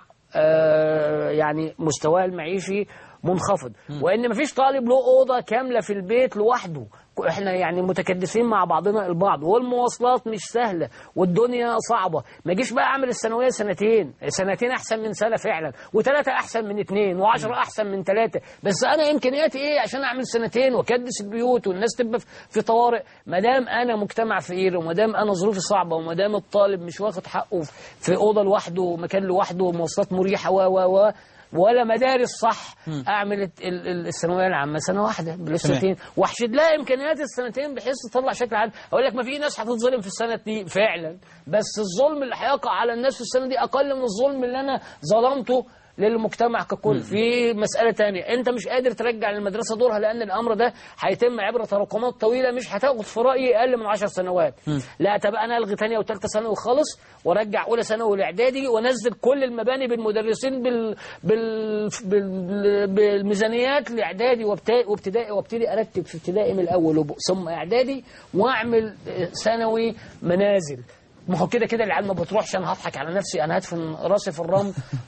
آه، يعني مستواه المعيشي منخفض وان مفيش طالب له اوضه كامله في البيت لوحده احنا يعني متكدسين مع بعضنا البعض والمواصلات مش سهله والدنيا صعبه ما اجيش بقى اعمل الثانويه سنتين سنتين احسن من سنه فعلا وثلاثه احسن من اثنين وعشرة احسن من ثلاثه بس انا امكانياتي ايه عشان اعمل سنتين واكدس البيوت والناس تبقى في- في طوارئ ما دام انا مجتمع فقير وما دام انا ظروفي صعبه وما دام الطالب مش واخد حقه في اوضه لوحده ومكان لوحده ومواصلات مريحه و و و ولا مدارس صح اعمل الت- ال- ال- الثانويه العامه سنه واحده بالسنتين واحشد لها امكانيات السنتين بحيث تطلع شكل عام اقول لك ما في ناس هتتظلم في السنه دي فعلا بس الظلم اللي هيقع على الناس في السنه دي اقل من الظلم اللي انا ظلمته للمجتمع ككل في مسألة تانية انت مش قادر ترجع للمدرسة دورها لان الامر ده هيتم عبر تراكمات طويلة مش هتاخد في رأيي اقل من 10 سنوات لا طب انا الغي ثانيه وثالثه ثانوي خالص وارجع اولى ثانوي والاعدادي وانزل كل المباني بالمدرسين بال... بال... بال... بالميزانيات لاعدادي وابت- وابتدائي وابتدي ارتب في ابتدائي من الاول وب- ثم اعدادي واعمل آه، ثانوي منازل ما هو كده كده العيال ما بتروحش انا هضحك على نفسي انا هدفن راسي في الرمل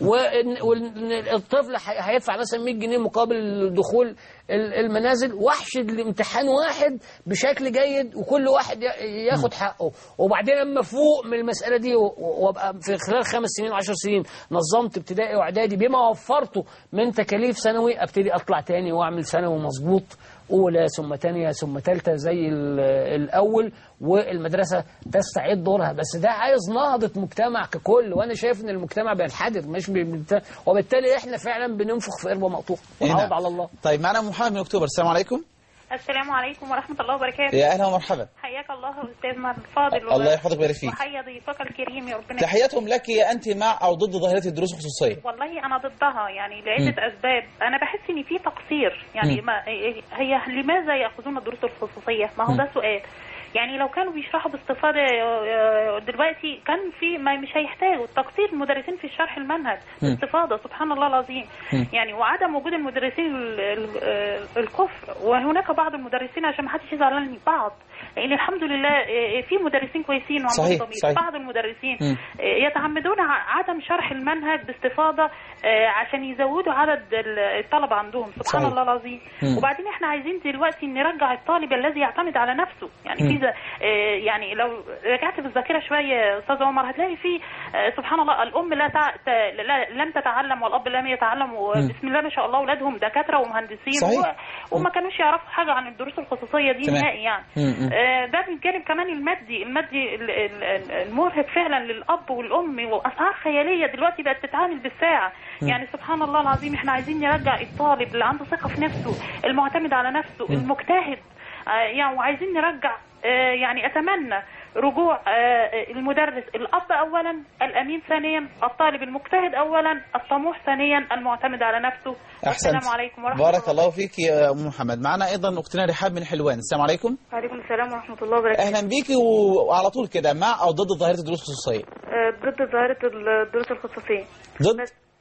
والطفل هي- هيدفع مثلا 100 جنيه مقابل دخول ال- المنازل واحشد الامتحان واحد بشكل جيد وكل واحد ي- ياخد حقه وبعدين لما فوق من المساله دي و- وابقى في خلال خمس سنين وعشر سنين نظمت ابتدائي واعدادي بما وفرته من تكاليف ثانوي ابتدي اطلع تاني واعمل ثانوي مظبوط اولى ثم ثانيه ثم ثالثه زي ال- الاول والمدرسه تستعيد دورها بس ده عايز نهضه مجتمع ككل وانا شايف ان المجتمع بينحدر مش بي... وبالتالي احنا فعلا بننفخ في قربه مقطوعه إيه ونعوض نعم. على الله طيب معنا محمد من اكتوبر السلام عليكم السلام عليكم ورحمة الله وبركاته يا اهلا ومرحبا حياك الله أستاذنا الفاضل الله يحفظك ويبارك فيك. وحيا ضيفك الكريم يا ربنا تحياتهم لك أنت مع أو ضد ظاهرة الدروس الخصوصية والله أنا ضدها يعني لعدة أسباب أنا بحس إن في تقصير يعني مم. ما هي لماذا يأخذون الدروس الخصوصية ما هو مم. ده سؤال يعني لو كانوا بيشرحوا باستفاضة آه، دلوقتي كان في ما مش هيحتاجوا تقصير المدرسين في شرح المنهج مم. باستفاضة سبحان الله العظيم مم. يعني وعدم وجود المدرسين ال- ال- آه، الكفر وهناك بعض المدرسين عشان ما حدش يزعل مني بعض لان الحمد لله آه، في مدرسين كويسين وعندهم صحيح، ضمير صحيح. بعض المدرسين مم. آه، يتعمدون ع- عدم شرح المنهج باستفاضه آه، عشان يزودوا عدد ال- الطلبه عندهم سبحان صحيح. الله العظيم مم. وبعدين احنا عايزين دلوقتي نرجع الطالب الذي يعتمد على نفسه يعني مم. في ز- آه، يعني لو رجعت في الذاكره شويه يا استاذ عمر هتلاقي في آه، سبحان الله الام لا, تع... ت- لا لم تتعلم والاب لم يتعلم وبسم الله ما شاء الله اولادهم دكاتره ومهندسين صحيح. و... وما كانوش يعرفوا حاجه عن الدروس الخصوصيه دي تمام. نهائي يعني مم. مم. آه، ده بنتكلم كمان المادي المادي ال- ال- ال- المرهق فعلا للاب والام واسعار خياليه دلوقتي بقت تتعامل بالساعه مم. يعني سبحان الله العظيم احنا عايزين نرجع الطالب اللي عنده ثقه في نفسه المعتمد على نفسه مم. المجتهد آه، يعني وعايزين نرجع آه، يعني اتمنى رجوع آه، المدرس الاب اولا الامين ثانيا الطالب المجتهد اولا الطموح ثانيا المعتمد على نفسه أحسنت والسلام عليكم ورحمه الله بارك الله فيك يا أم محمد معنا أيضا أختنا رحاب من حلوان السلام عليكم وعليكم السلام ورحمة الله وبركاته أهلا بيك و- وعلى طول كده مع أو ضد ظاهرة الدروس الخصوصية آه، ضد ظاهرة الدروس الخصوصية ضد بس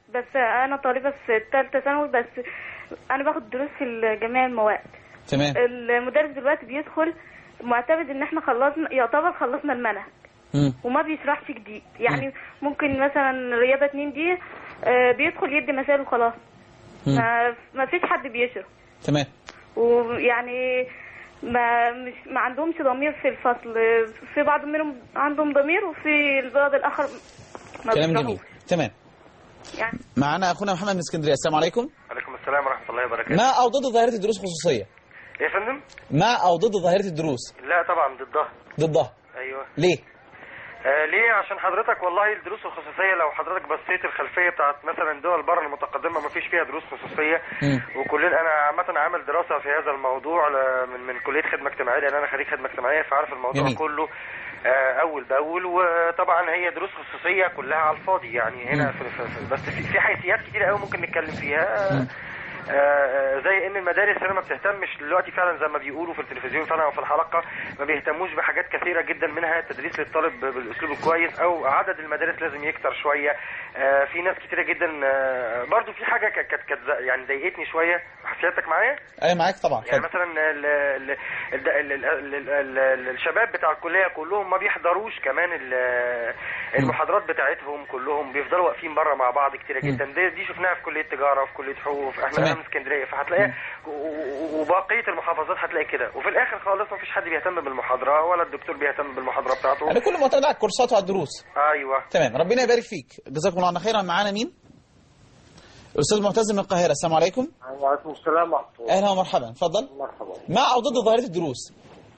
بس انا طالبه في ثالثه ثانوي بس انا باخد دروس في جميع المواد تمام المدرس دلوقتي بيدخل معتمد ان احنا خلصنا يعتبر خلصنا المنهج مم. وما بيشرحش جديد يعني ممكن مثلا رياضه اتنين دي آه، بيدخل يدي مسائل وخلاص مم. ما ما فيش حد بيشرح تمام ويعني ما مش ما عندهمش ضمير في الفصل في بعض منهم عندهم ضمير وفي البعض الاخر ما كلام بيشرحوش. جميل تمام يعني معنا اخونا محمد من اسكندريه السلام عليكم عليكم السلام ورحمة الله وبركاته مع او ضد ظاهره الدروس الخصوصيه ايه يا فندم؟ مع او ضد ظاهره الدروس لا طبعا ضدها ضدها ايوه ليه آه ليه عشان حضرتك والله الدروس الخصوصية لو حضرتك بصيت الخلفية بتاعت مثلا دول بره المتقدمة ما فيش فيها دروس خصوصية وكلنا انا عامة عامل دراسة في هذا الموضوع ل- من من كلية خدمة اجتماعية لان انا خريج خدمة اجتماعية فعارف الموضوع جميل. كله آه، اول باول وطبعا هي دروس خصوصيه كلها على الفاضي يعني هنا في في في بس في, في حيثيات كتير قوي ممكن نتكلم فيها آه، آه، زي ان المدارس هنا ما بتهتمش دلوقتي فعلا زي ما بيقولوا في التلفزيون فعلا او في الحلقه ما بيهتموش بحاجات كثيره جدا منها التدريس للطالب بالاسلوب الكويس او عدد المدارس لازم يكتر شويه آه، في ناس كتيره جدا آه، برضو في حاجه كانت كانت- كانت يعني ضايقتني شويه حسيتك معايا انا معاك طبعا يعني اتفضل. مثلا ال ال ال ال ال ال ال ال الشباب بتاع الكليه كلهم ما بيحضروش كمان ال- المحاضرات بتاعتهم كلهم بيفضلوا واقفين بره مع بعض كتيره جدا دي, دي شفناها في كليه تجاره وفي كليه حقوق في احنا تمام. هنا من اسكندريه فهتلاقيها و- و- وبقيه المحافظات هتلاقي كده وفي الاخر خالص ما فيش حد بيهتم بالمحاضره ولا الدكتور بيهتم بالمحاضره بتاعته يعني كله معتمد على الكورسات وعلى الدروس ايوه تمام ربنا يبارك فيك جزاكم الله عنا خيرا معانا مين الاستاذ معتز من القاهره السلام عليكم وعليكم السلام ورحمة الله اهلا ومرحبا اتفضل مرحبا مع او ضد ظاهره الدروس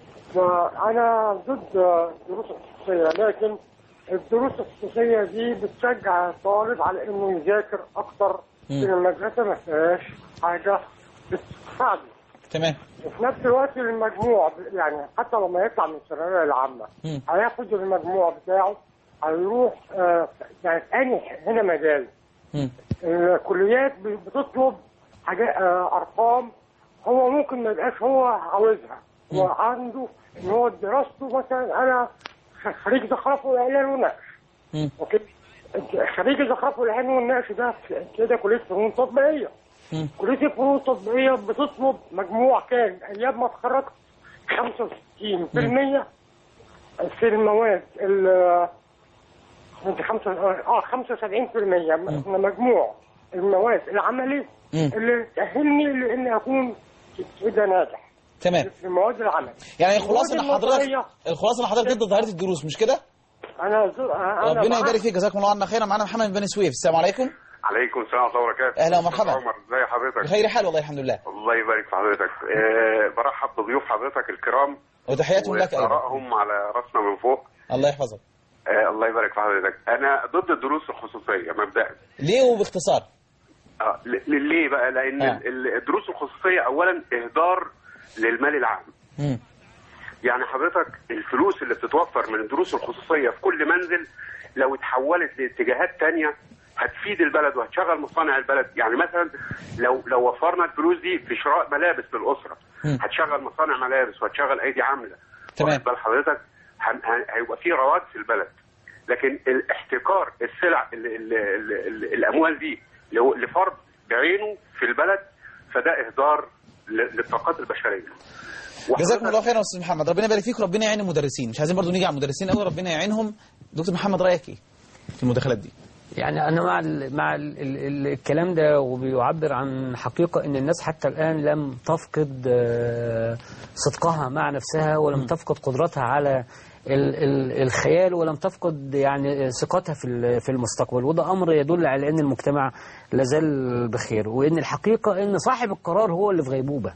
أنا ضد الدروس الخصوصية لكن الدروس الخصوصية دي بتشجع الطالب على إنه يذاكر أكتر مم. في المدرسة ما فيهاش حاجة بتساعده تمام وفي نفس الوقت المجموع يعني حتى لما يطلع من الثانوية العامة مم. هياخد المجموع بتاعه هيروح آه، يعني تاني هنا مجال مم. الكليات بتطلب حاجات آه، ارقام هو ممكن ما يبقاش هو عاوزها هو عنده ان هو دراسته مثلا انا خ- خريج زخرفه واعلان ونقش مم. اوكي خريج الزخرفه والاعلان والنقش ده في- كده كليه فنون تطبيقيه مم. كليه الفنون التطبيقيه بتطلب مجموع كام ايام ما اتخرجت 65% في المواد ال انت خمسة اه 75% من مجموع المواد العملي مم. اللي تأهلني لاني اكون كده ناجح تمام في المواد العمل يعني الخلاصه ان المواد حضرتك النظرية، الخلاصه ان حضرتك ضد ظاهره الدروس مش كده انا ز- انا ربنا معاك. يبارك فيك جزاكم الله عنا خيرا معانا محمد من بني سويف السلام عليكم عليكم السلام ورحمه الله وبركاته أهلا ومرحبا. عمر ازي حضرتك بخير حال والله الحمد لله الله يبارك في حضرتك أه برحب بضيوف حضرتك الكرام وتحياتهم لك ايضا وآرائهم على راسنا من فوق الله يحفظك أه الله يبارك في حضرتك انا ضد الدروس الخصوصيه مبدئيا ليه وباختصار آه ل- ليه بقى لان آه. ال- الدروس الخصوصيه اولا اهدار للمال العام مم. يعني حضرتك الفلوس اللي بتتوفر من الدروس الخصوصية في كل منزل لو اتحولت لاتجاهات تانية هتفيد البلد وهتشغل مصانع البلد يعني مثلا لو لو وفرنا الفلوس دي في شراء ملابس للأسرة مم. هتشغل مصانع ملابس وهتشغل أيدي عاملة تمام. واخد بال حضرتك هن- هن- هيبقى في رواج في البلد لكن الاحتكار السلع ال ال ال ال الأموال دي لو- لفرد بعينه في البلد فده إهدار ل- للطاقات البشرية جزاكم الله خيرا يا استاذ محمد ربنا يبارك فيك وربنا يعين المدرسين مش عايزين برضو نيجي على المدرسين قوي ربنا يعينهم دكتور محمد رايك ايه في المداخلات دي يعني انا مع ال مع ال ال الكلام ده وبيعبر عن حقيقه ان الناس حتى الان لم تفقد آه، صدقها مع نفسها ولم تفقد قدرتها على ال ال الخيال ولم تفقد يعني ثقتها في ال- في المستقبل وده امر يدل على ان المجتمع لازال بخير وان الحقيقه ان صاحب القرار هو اللي في غيبوبه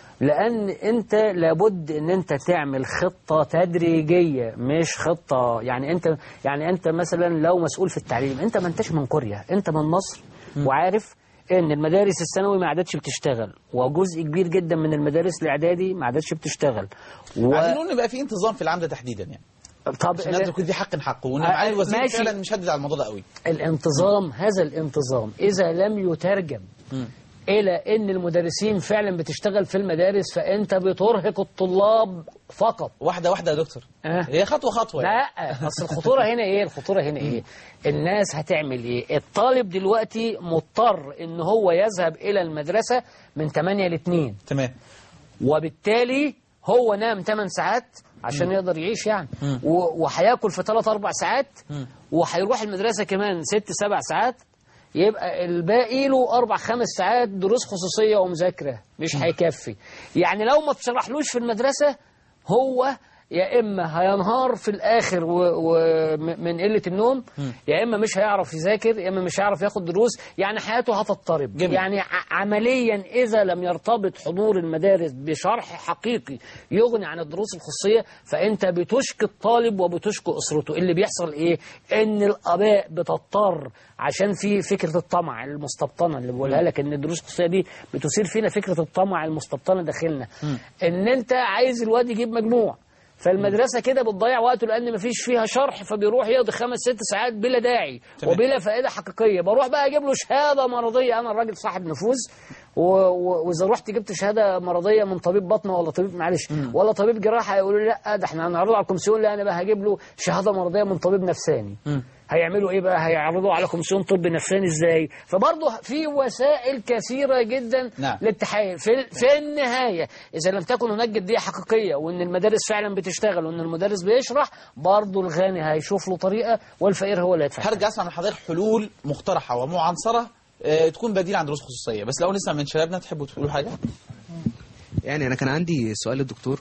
لان انت لابد ان انت تعمل خطه تدريجيه مش خطه يعني انت يعني انت مثلا لو مسؤول في التعليم انت ما انتش من قريه انت من مصر وعارف ان المدارس الثانوي ما عادتش بتشتغل وجزء كبير جدا من المدارس الاعدادي ما عادتش بتشتغل و... عايزين نقول ان يبقى في انتظام في العمل ده تحديدا يعني طب عشان الناس يكون في حق حقه وان آه، معالي الوزير ماشي. فعلا مشدد على الموضوع ده قوي الانتظام هذا الانتظام اذا لم يترجم الى ان المدرسين فعلا بتشتغل في المدارس فانت بترهق الطلاب فقط واحده واحده يا دكتور أه؟ هي خطوه خطوه لا اصل الخطوره هنا ايه الخطوره هنا ايه الناس هتعمل ايه الطالب دلوقتي مضطر ان هو يذهب الى المدرسه من 8 ل 2 تمام وبالتالي هو نام 8 ساعات عشان مم. يقدر يعيش يعني مم. و- وهياكل في 3 4 ساعات وهيروح المدرسة كمان ست سبع ساعات يبقى الباقي له أربع خمس ساعات دروس خصوصية ومذاكرة مش هيكفي يعني لو ما تشرحلوش في المدرسة هو يا إما هينهار في الآخر ومن قلة النوم يا إما مش هيعرف يذاكر يا إما مش هيعرف ياخد دروس يعني حياته هتضطرب جميل. يعني ع- عمليا إذا لم يرتبط حضور المدارس بشرح حقيقي يغني عن الدروس الخصوصية فأنت بتشكي الطالب وبتشكي أسرته اللي بيحصل إيه إن الآباء بتضطر عشان في فكرة الطمع المستبطنة اللي بقولها لك إن الدروس الخصوصية دي بتثير فينا فكرة الطمع المستبطنة داخلنا إن أنت عايز الواد يجيب مجموع فالمدرسة كده بتضيع وقته لأن مفيش فيها شرح فبيروح يقضي خمس ست ساعات بلا داعي تمام. وبلا فائدة حقيقية بروح بقى أجيب له شهادة مرضية أنا الراجل صاحب نفوذ و- و- وإذا رحت جبت شهادة مرضية من طبيب بطنة ولا طبيب معلش ولا طبيب جراحة هيقولوا لي لا ده احنا هنعرضه على الكومسيون لا أنا بقى هجيب له شهادة مرضية من طبيب نفساني هيعملوا ايه بقى هيعرضوا على كومسيون طب نفساني ازاي فبرضه في وسائل كثيره جدا نعم. للتحايل في, في النهايه اذا لم تكن هناك جديه حقيقيه وان المدارس فعلا بتشتغل وان المدرس بيشرح برضه الغني هيشوف له طريقه والفقير هو اللي هيدفع هرجع اسمع من حضرتك حلول مقترحه ومعنصره آه، تكون بديل عن دروس خصوصيه بس لو نسمع من شبابنا تحبوا تقولوا حاجه يعني انا كان عندي سؤال للدكتور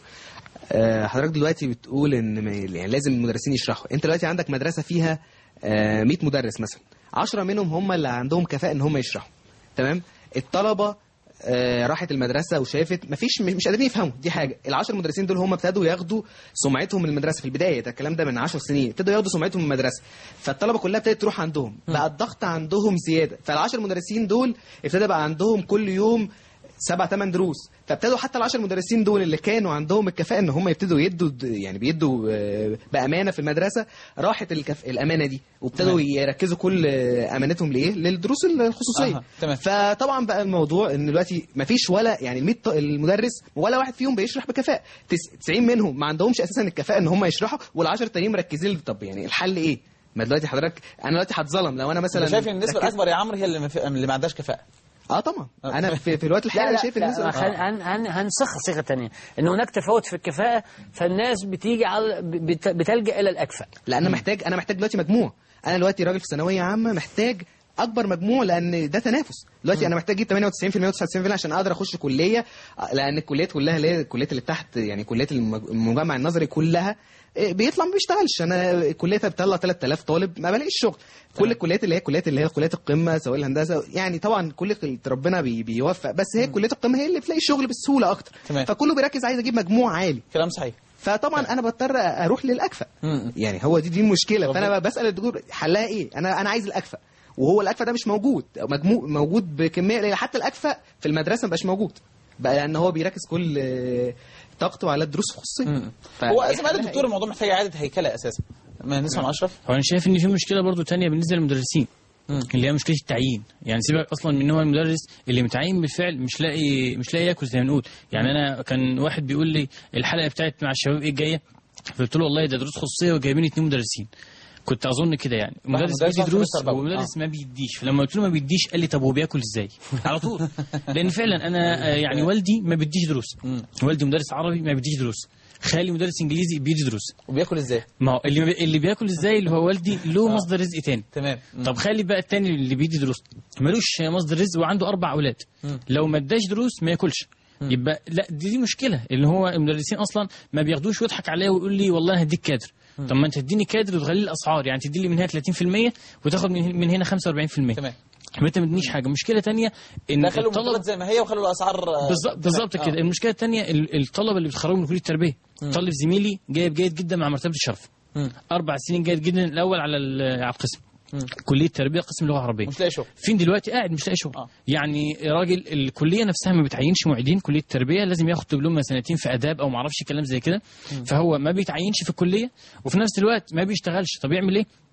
آه، حضرتك دلوقتي بتقول ان ما- يعني لازم المدرسين يشرحوا انت دلوقتي عندك مدرسه فيها آه، 100 مدرس مثلا 10 منهم هم اللي عندهم كفاءه ان هم يشرحوا تمام الطلبه آه، راحت المدرسه وشافت مفيش مش مش قادرين يفهموا دي حاجه العشر مدرسين دول هم ابتدوا ياخدوا سمعتهم من المدرسه في البدايه ده الكلام ده من 10 سنين ابتدوا ياخدوا سمعتهم من المدرسه فالطلبه كلها ابتدت تروح عندهم بقى الضغط عندهم زياده فالعشر مدرسين دول ابتدى بقى عندهم كل يوم سبع ثمان دروس فابتدوا حتى العشر مدرسين دول اللي كانوا عندهم الكفاءه ان هم يبتدوا يدوا يعني بيدوا آه، بامانه في المدرسه راحت الكف... الامانه دي وابتدوا تمام. يركزوا كل آه، امانتهم لايه للدروس الخصوصيه أها، تمام. فطبعا بقى الموضوع ان دلوقتي ما فيش ولا يعني ال 100 ط- المدرس ولا واحد فيهم بيشرح بكفاءه تس- 90 منهم ما عندهمش اساسا الكفاءه ان هم يشرحوا وال10 التانيين مركزين طب يعني الحل ايه ما دلوقتي حضرتك انا دلوقتي هتظلم لو انا مثلا انت شايف ان النسبه ركزت- الاكبر يا عمرو هي اللي ما, في... اللي ما عندهاش كفاءه اه طبعا انا في, في الوقت الحالي لا انا لا شايف لا النسبه هن هن هن هنسخ صيغه ثانيه ان هناك تفاوت في الكفاءه فالناس بتيجي على بت- بتلجا الى الاكفأ لا انا محتاج انا محتاج دلوقتي مجموع انا دلوقتي راجل في ثانويه عامه محتاج اكبر مجموع لان ده تنافس دلوقتي انا محتاج اجيب 98% و99% عشان اقدر اخش كليه لان الكليات كلها اللي هي الكليات اللي تحت يعني كليات المج- المجمع النظري كلها إيه، بيطلع ما بيشتغلش انا الكليه بتطلع 3000 طالب ما بلاقيش شغل كل الكليات اللي هي الكليات اللي هي كليات القمه سواء الهندسه يعني طبعا كل كل- ربنا بي بيوفق بس هي كليات القمه هي اللي بتلاقي شغل بسهوله اكتر تمام. فكله بيركز عايز اجيب مجموع عالي كلام صحيح فطبعا انا بضطر اروح للاكفأ يعني هو دي دي المشكله فانا بقى بسال الدكتور حلها ايه انا انا عايز الاكفأ وهو الاكفأ ده مش موجود مجموع موجود بكميه قليله حتى الاكفأ في المدرسه مبقاش موجود بقى لان هو بيركز كل آه، طاقته على الدروس الخصوصيه هو زي ما قال الدكتور الموضوع محتاج اعاده هيكله اساسا ما نسمع من اشرف هو انا شايف ان في مشكله برضو تانية بالنسبه للمدرسين اللي هي مشكله التعيين يعني سيبك اصلا من هو المدرس اللي متعين بالفعل مش لاقي مش لاقي ياكل زي ما نقول يعني انا كان واحد بيقول لي الحلقه بتاعت مع الشباب ايه الجايه فقلت له والله ده دروس خصوصيه وجايبين اتنين مدرسين كنت اظن كده يعني مدرس مدرس بيدي واحد دروس مستر بابا. ومدرس آه. ما بيديش فلما قلت له ما بيديش قال لي طب هو بياكل ازاي على طول لان فعلا انا آه، يعني والدي ما بيديش دروس والدي مدرس عربي ما بيديش دروس خالي مدرس انجليزي بيدي دروس وبياكل ازاي ما هو اللي اللي بياكل ازاي اللي هو والدي له مصدر رزق تاني تمام طب خلي بقى التاني اللي بيدي دروس ملوش مصدر رزق وعنده اربع اولاد مم. لو ما اداش دروس ما ياكلش يبقى لا دي, دي مشكله اللي هو المدرسين اصلا ما بياخدوش ويضحك عليا ويقول لي والله هديك كادر طب ما انت تديني كادر وتغلي الاسعار يعني تدي لي من هنا 30% وتاخد من من هنا 45% تمام ما انت ما تدينيش حاجه المشكله تانية ان لا خلوا الطلبه المرتبات زي ما هي وخلوا الاسعار آه، بالظبط تمام. بالظبط آه. كده المشكله الثانيه الطلبه اللي بيتخرجوا من كليه التربيه مم. طالب زميلي جايب جيد جدا مع مرتبه الشرف مم. اربع سنين جيد جدا الاول على ال- على القسم مم. كليه تربيه قسم لغه عربيه مش لاقي شغل فين دلوقتي قاعد مش لاقي شغل آه. يعني راجل الكليه نفسها ما بتعينش معيدين كليه التربيه لازم ياخد دبلوم سنتين في اداب او ما اعرفش كلام زي كده فهو ما بيتعينش في الكليه وفي نفس الوقت ما بيشتغلش طب يعمل ايه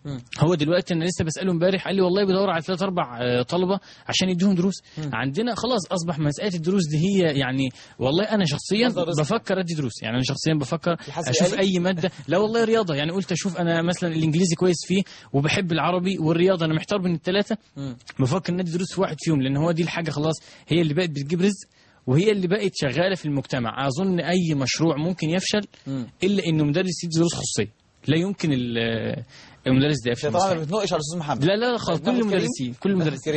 هو دلوقتي انا لسه بساله امبارح قال لي والله بدور على ثلاث اربع آه، طلبه عشان يديهم دروس عندنا خلاص اصبح مساله الدروس دي هي يعني والله انا شخصيا مصدر رزق. بفكر ادي دروس يعني انا شخصيا بفكر الحاسب اشوف الآلي؟ اي ماده لا والله رياضه يعني قلت اشوف انا مثلا الانجليزي كويس فيه وبحب العربي والرياضه انا محتار بين الثلاثه بفكر ندي دروس في واحد فيهم لان هو دي الحاجه خلاص هي اللي بقت بتجيب رزق وهي اللي بقت شغاله في المجتمع اظن اي مشروع ممكن يفشل الا انه مدرس يدي دروس خصوصيه لا يمكن ال- المدرس ده يفشل طبعا مستحيل. بتناقش على الاستاذ محمد لا لا خالص كل ناخد كريم؟ المدرسين كل المدرسين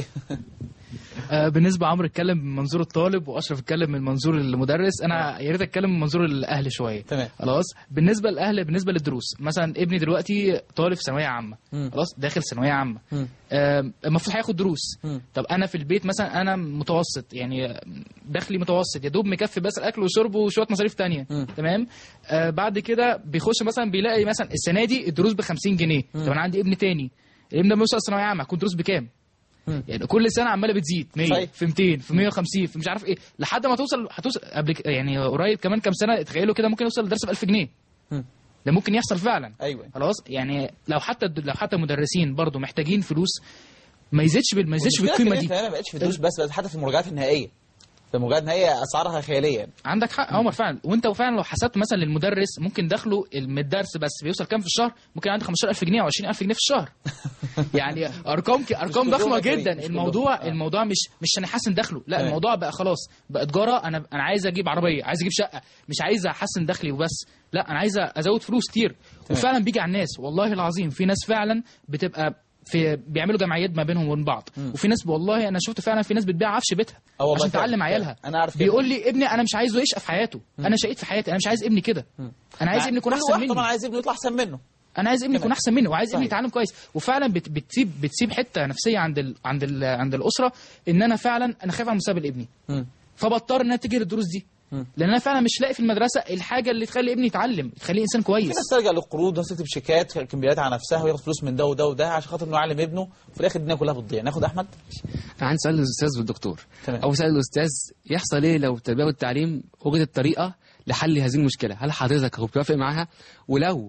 آه، بالنسبه عمرو اتكلم من منظور الطالب واشرف اتكلم من منظور المدرس انا يا ريت اتكلم من منظور الاهل شويه تمام خلاص بالنسبه للاهل بالنسبه للدروس مثلا ابني دلوقتي طالب في ثانويه عامه خلاص داخل ثانويه عامه آم، المفروض هياخد دروس طب انا في البيت مثلا انا متوسط يعني دخلي متوسط يا دوب مكفي بس الاكل وشرب وشويه مصاريف تانية تمام آه بعد كده بيخش مثلا بيلاقي مثلا السنه دي الدروس ب 50 جنيه طب انا عندي ابن تاني الابن ده بيوصل ثانويه عامه هيكون دروس بكام يعني كل سنه عماله بتزيد 100 صحيح. في 200 في 150 في مش عارف ايه لحد ما توصل هتوصل قبل ك- يعني قريب كمان كام سنه تخيلوا كده ممكن يوصل الدرس ب 1000 جنيه ده ممكن يحصل فعلا ايوه خلاص يعني لو حتى لو حتى المدرسين برضو محتاجين فلوس ما يزيدش بال- ما يزيدش والمشكلة بالقيمه كمان دي كمان ما بقتش في الدروس بس بقت حتى في المراجعات النهائيه في المراجعات النهائيه اسعارها خياليه عندك حق عمر فعلا وانت فعلا لو حسبت مثلا للمدرس ممكن دخله من الدرس بس بيوصل كام في الشهر ممكن عنده 15000 جنيه او 20000 جنيه في الشهر يعني ارقام ك... ارقام كلهم ضخمه يا كريم، جدا مش الموضوع كلهم. الموضوع مش مش عشان احسن دخله لا تمام. الموضوع بقى خلاص بقى تجاره انا انا عايز اجيب عربيه عايز اجيب شقه مش عايز احسن دخلي وبس لا انا عايز ازود فلوس كتير وفعلا بيجي على الناس والله العظيم في ناس فعلا بتبقى في بيعملوا جمعيات ما بينهم وبين بعض وفي ناس والله انا شفت فعلا في ناس بتبيع عفش بيتها اه والله عشان فعلا، تعلم فعلا. عيالها انا عارف كده. بيقول لي ابني انا مش عايزه يشقى في حياته انا شقيت في حياتي انا مش عايز ابني كده انا عايز ابني يكون كل احسن واحد مني طبعا عايز ابنه يطلع احسن منه انا عايز ابني يكون احسن مني وعايز ابني صحيح. يتعلم كويس وفعلا بت بتسيب بتسيب حته نفسيه عند ال عند ال عند الاسره ان انا فعلا انا خايف على مستقبل ابني فبضطر ان انا اتجه للدروس دي لان انا فعلا مش لاقي في المدرسه الحاجه اللي تخلي ابني يتعلم تخليه انسان في كويس ناس تلجا للقروض وناس تكتب شيكات كمبيالات على نفسها وياخد فلوس من ده وده وده عشان خاطر انه يعلم ابنه وفي الاخر الدنيا كلها بتضيع ناخد احمد انا عندي سؤال للاستاذ والدكتور تمام. اول سؤال للاستاذ يحصل ايه لو التربيه والتعليم وجدت طريقه لحل هذه المشكله هل حضرتك بتوافق معاها ولو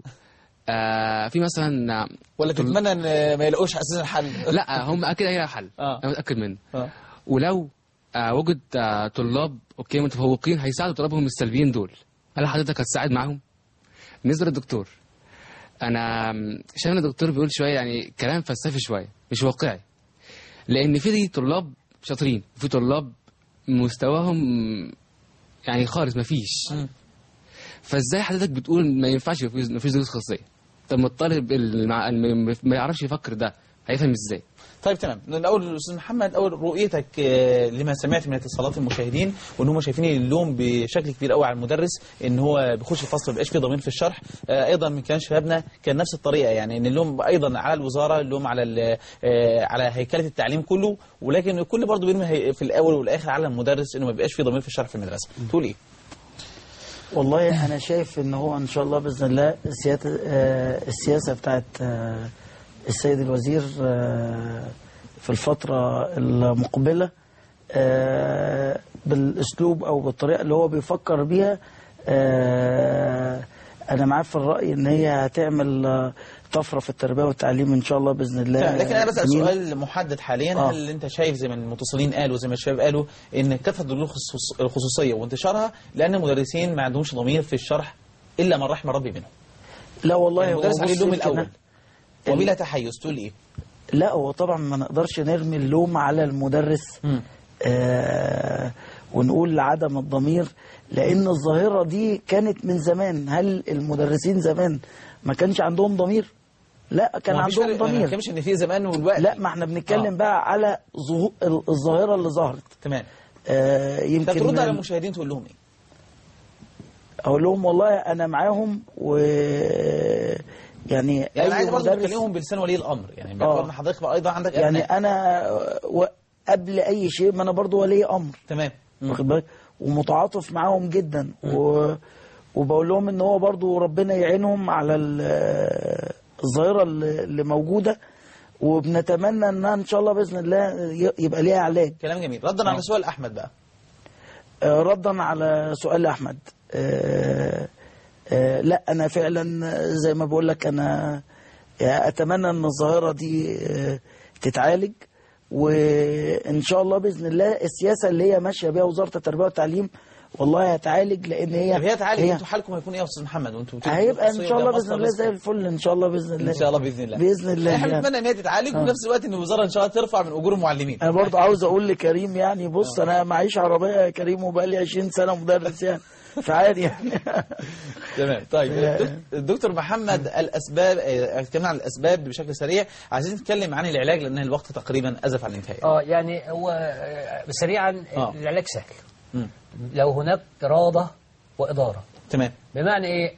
آه في مثلا آه، ولا تتمنى ان ما يلاقوش اساسا الحل لا هم اكيد هيلاقي حل آه. انا متاكد منه آه. ولو آه وجد آه طلاب اوكي متفوقين هيساعدوا طلابهم السلبيين دول هل حضرتك هتساعد معاهم بالنسبه للدكتور انا م، شايف ان الدكتور بيقول شويه يعني كلام فلسفي شويه مش واقعي لان في طلاب شاطرين وفي طلاب مستواهم يعني خالص مفيش فازاي حضرتك بتقول ما ينفعش يبقى في- مفيش دروس خاصيه طب ما الطالب اللي مع- اللي ما يعرفش يفكر ده هيفهم ازاي طيب تمام الاول الاستاذ محمد اول رؤيتك آه، لما سمعت من اتصالات المشاهدين وان هم شايفين اللوم بشكل كبير قوي على المدرس ان هو بيخش الفصل ما بيبقاش فيه ضمير في الشرح آه، ايضا من كلام شبابنا كان نفس الطريقه يعني ان اللوم ايضا على الوزاره اللوم على ال- آه، على هيكله التعليم كله ولكن الكل برضه بيرمي هي- في الاول والاخر على المدرس انه ما بيبقاش فيه ضمير في الشرح في المدرسه تقول ايه والله انا شايف ان هو ان شاء الله باذن الله السياسه آه، السياسه بتاعت آه، السيد الوزير آه، في الفتره المقبله آه، بالاسلوب او بالطريقه اللي هو بيفكر بيها آه، انا معاه في الراي ان هي هتعمل آه، طفره في التربيه والتعليم ان شاء الله باذن الله تمام، لكن انا بسال جميل. سؤال محدد حاليا آه. هل انت شايف زي ما المتصلين قالوا زي ما الشباب قالوا ان كثره الدروس الخصوص- الخصوصيه وانتشارها لان المدرسين ما عندهمش ضمير في الشرح الا من رحم ربي منهم لا والله يعني هو المدرس عليه بص اللوم يمكن الاول وبلا تحيز تقول ايه لا هو طبعا ما نقدرش نرمي اللوم على المدرس آه ونقول عدم الضمير لان الظاهره دي كانت من زمان هل المدرسين زمان ما كانش عندهم ضمير لا كان ما فيش عندهم فرق- ما ضمير بنتكلمش ان في زمان والوقت لا ما احنا بنتكلم آه. بقى على ظهو- ال- الظاهره اللي ظهرت تمام آه طب يمكن ترد على المشاهدين تقول لهم ايه اقول لهم والله انا معاهم و يعني يعني انا أي عايز برضه مدرس- تكلمهم بلسان ولي الامر يعني آه. باعتبار ان حضرتك بقى ايضا عندك يعني أبناء. انا و- قبل اي شيء ما انا برضو ولي امر تمام واخد بالك ومتعاطف معاهم جدا و... وبقول لهم ان هو برضو ربنا يعينهم على ال- الظاهره اللي اللي موجوده وبنتمنى انها ان شاء الله باذن الله ي- يبقى ليها علاج كلام جميل ردا على سؤال احمد بقى آه، ردا على سؤال احمد آه، آه، لا انا فعلا زي ما بقول لك انا يعني اتمنى ان الظاهره دي آه، تتعالج وان شاء الله باذن الله السياسه اللي هي ماشيه بيها وزاره التربيه والتعليم والله هتعالج لان هي طب هي تعالج هي- انتوا حالكم هيكون ايه يا استاذ محمد وانتوا بتقولوا هيبقى ان خصوصية شاء الله وده باذن الله مصدر زي الفل ان شاء الله باذن الله ان شاء الله باذن الله باذن الله احنا يعني. بنتمنى ان هي تتعالج آه. وفي نفس الوقت ان الوزاره ان شاء الله ترفع من اجور المعلمين انا برضه عاوز اقول لكريم يعني بص انا معيش عربيه يا كريم وبقالي 20 سنه مدرس يعني فعادي يعني تمام طيب الدك- الدكتور محمد الاسباب آه، اتكلمنا عن الاسباب بشكل سريع عايزين نتكلم عن العلاج لان الوقت تقريبا ازف على الانتهاء اه يعني هو آه، سريعا آه. العلاج سهل مم. لو هناك إرادة وإدارة تمام بمعنى إيه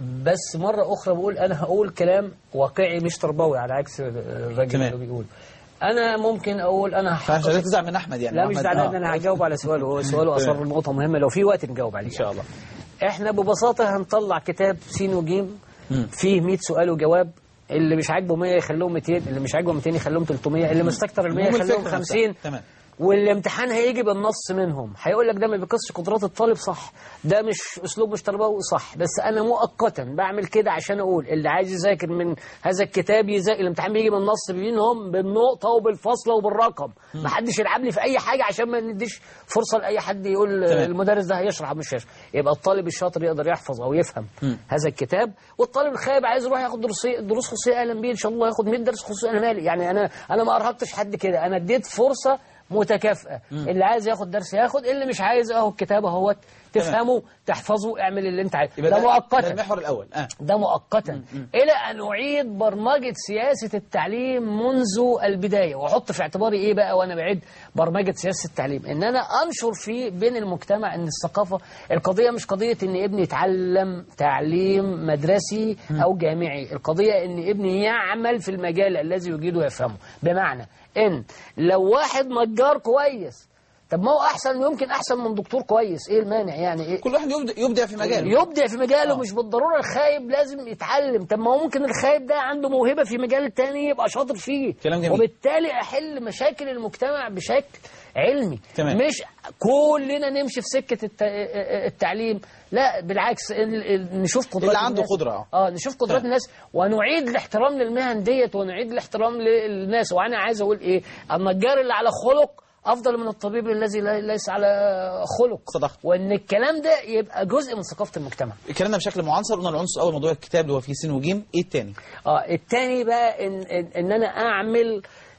بس مرة أخرى بقول أنا هقول كلام واقعي مش تربوي على عكس الراجل تمام. اللي بيقول أنا ممكن أقول أنا فعشان هحقق- تزعل من احمد يعني لا مش أحمد- زعلان آه. انا هجاوب على سؤاله هو سؤاله اصر تمام. نقطه مهمه لو في وقت نجاوب عليه ان شاء الله احنا ببساطه هنطلع كتاب سين وجيم مم. فيه 100 سؤال وجواب اللي مش عاجبه 100 يخلوهم 200 اللي مش عاجبه 200 يخلوهم 300 اللي مستكتر ال 100 المهم يخلوهم الفكرة 50 نفسها. تمام والامتحان هيجي بالنص منهم هيقول لك ده ما بيقصش قدرات الطالب صح ده مش اسلوب مش تربوي صح بس انا مؤقتا بعمل كده عشان اقول اللي عايز يذاكر من هذا الكتاب يذاكر الامتحان بيجي بالنص بينهم بالنقطه وبالفاصله وبالرقم ما حدش يلعب لي في اي حاجه عشان ما نديش فرصه لاي حد يقول تمام. المدرس ده هيشرح أو مش هيشرح يبقى الطالب الشاطر يقدر يحفظ او يفهم مم. هذا الكتاب والطالب الخايب عايز يروح ياخد دروس دروس خصوصيه اهلا بيه ان شاء الله ياخد 100 درس خصوصي انا مالي يعني انا انا ما ارهقتش حد كده انا اديت فرصه متكافئه مم. اللي عايز ياخد درس ياخد اللي مش عايز اهو الكتاب اهوت تفهمه تحفظه اعمل اللي انت عايزه يبقى ده ده- ده مؤقتا المحور الاول اه ده مؤقتا الى ان اعيد برمجه سياسه التعليم منذ البدايه واحط في اعتباري ايه بقى وانا بعيد برمجه سياسه التعليم ان انا انشر في بين المجتمع ان الثقافه القضيه مش قضيه ان ابني يتعلم تعليم مدرسي او جامعي القضيه ان ابني يعمل في المجال الذي يجيده ويفهمه بمعنى ان لو واحد نجار كويس طب ما هو احسن يمكن احسن من دكتور كويس ايه المانع يعني ايه كل واحد يبدع, يبدع في مجاله يبدع في مجاله مش بالضروره الخايب لازم يتعلم طب ما هو ممكن الخايب ده عنده موهبه في مجال تاني يبقى شاطر فيه كلام جميل. وبالتالي احل مشاكل المجتمع بشكل علمي تمام. مش كلنا نمشي في سكه الت- التعليم لا بالعكس ال- ال- نشوف قدرات اللي عنده الناس. قدرة. اه نشوف قدرات تمام. الناس ونعيد الاحترام للمهن ديت ونعيد الاحترام للناس وانا عايز اقول ايه النجار اللي على خلق افضل من الطبيب الذي لا- ليس على خلق صدقت وان الكلام ده يبقى جزء من ثقافه المجتمع اتكلمنا بشكل معنصر قلنا العنصر الاول موضوع الكتاب اللي هو فيه سين وجيم ايه الثاني اه التاني بقى ان ان, إن انا اعمل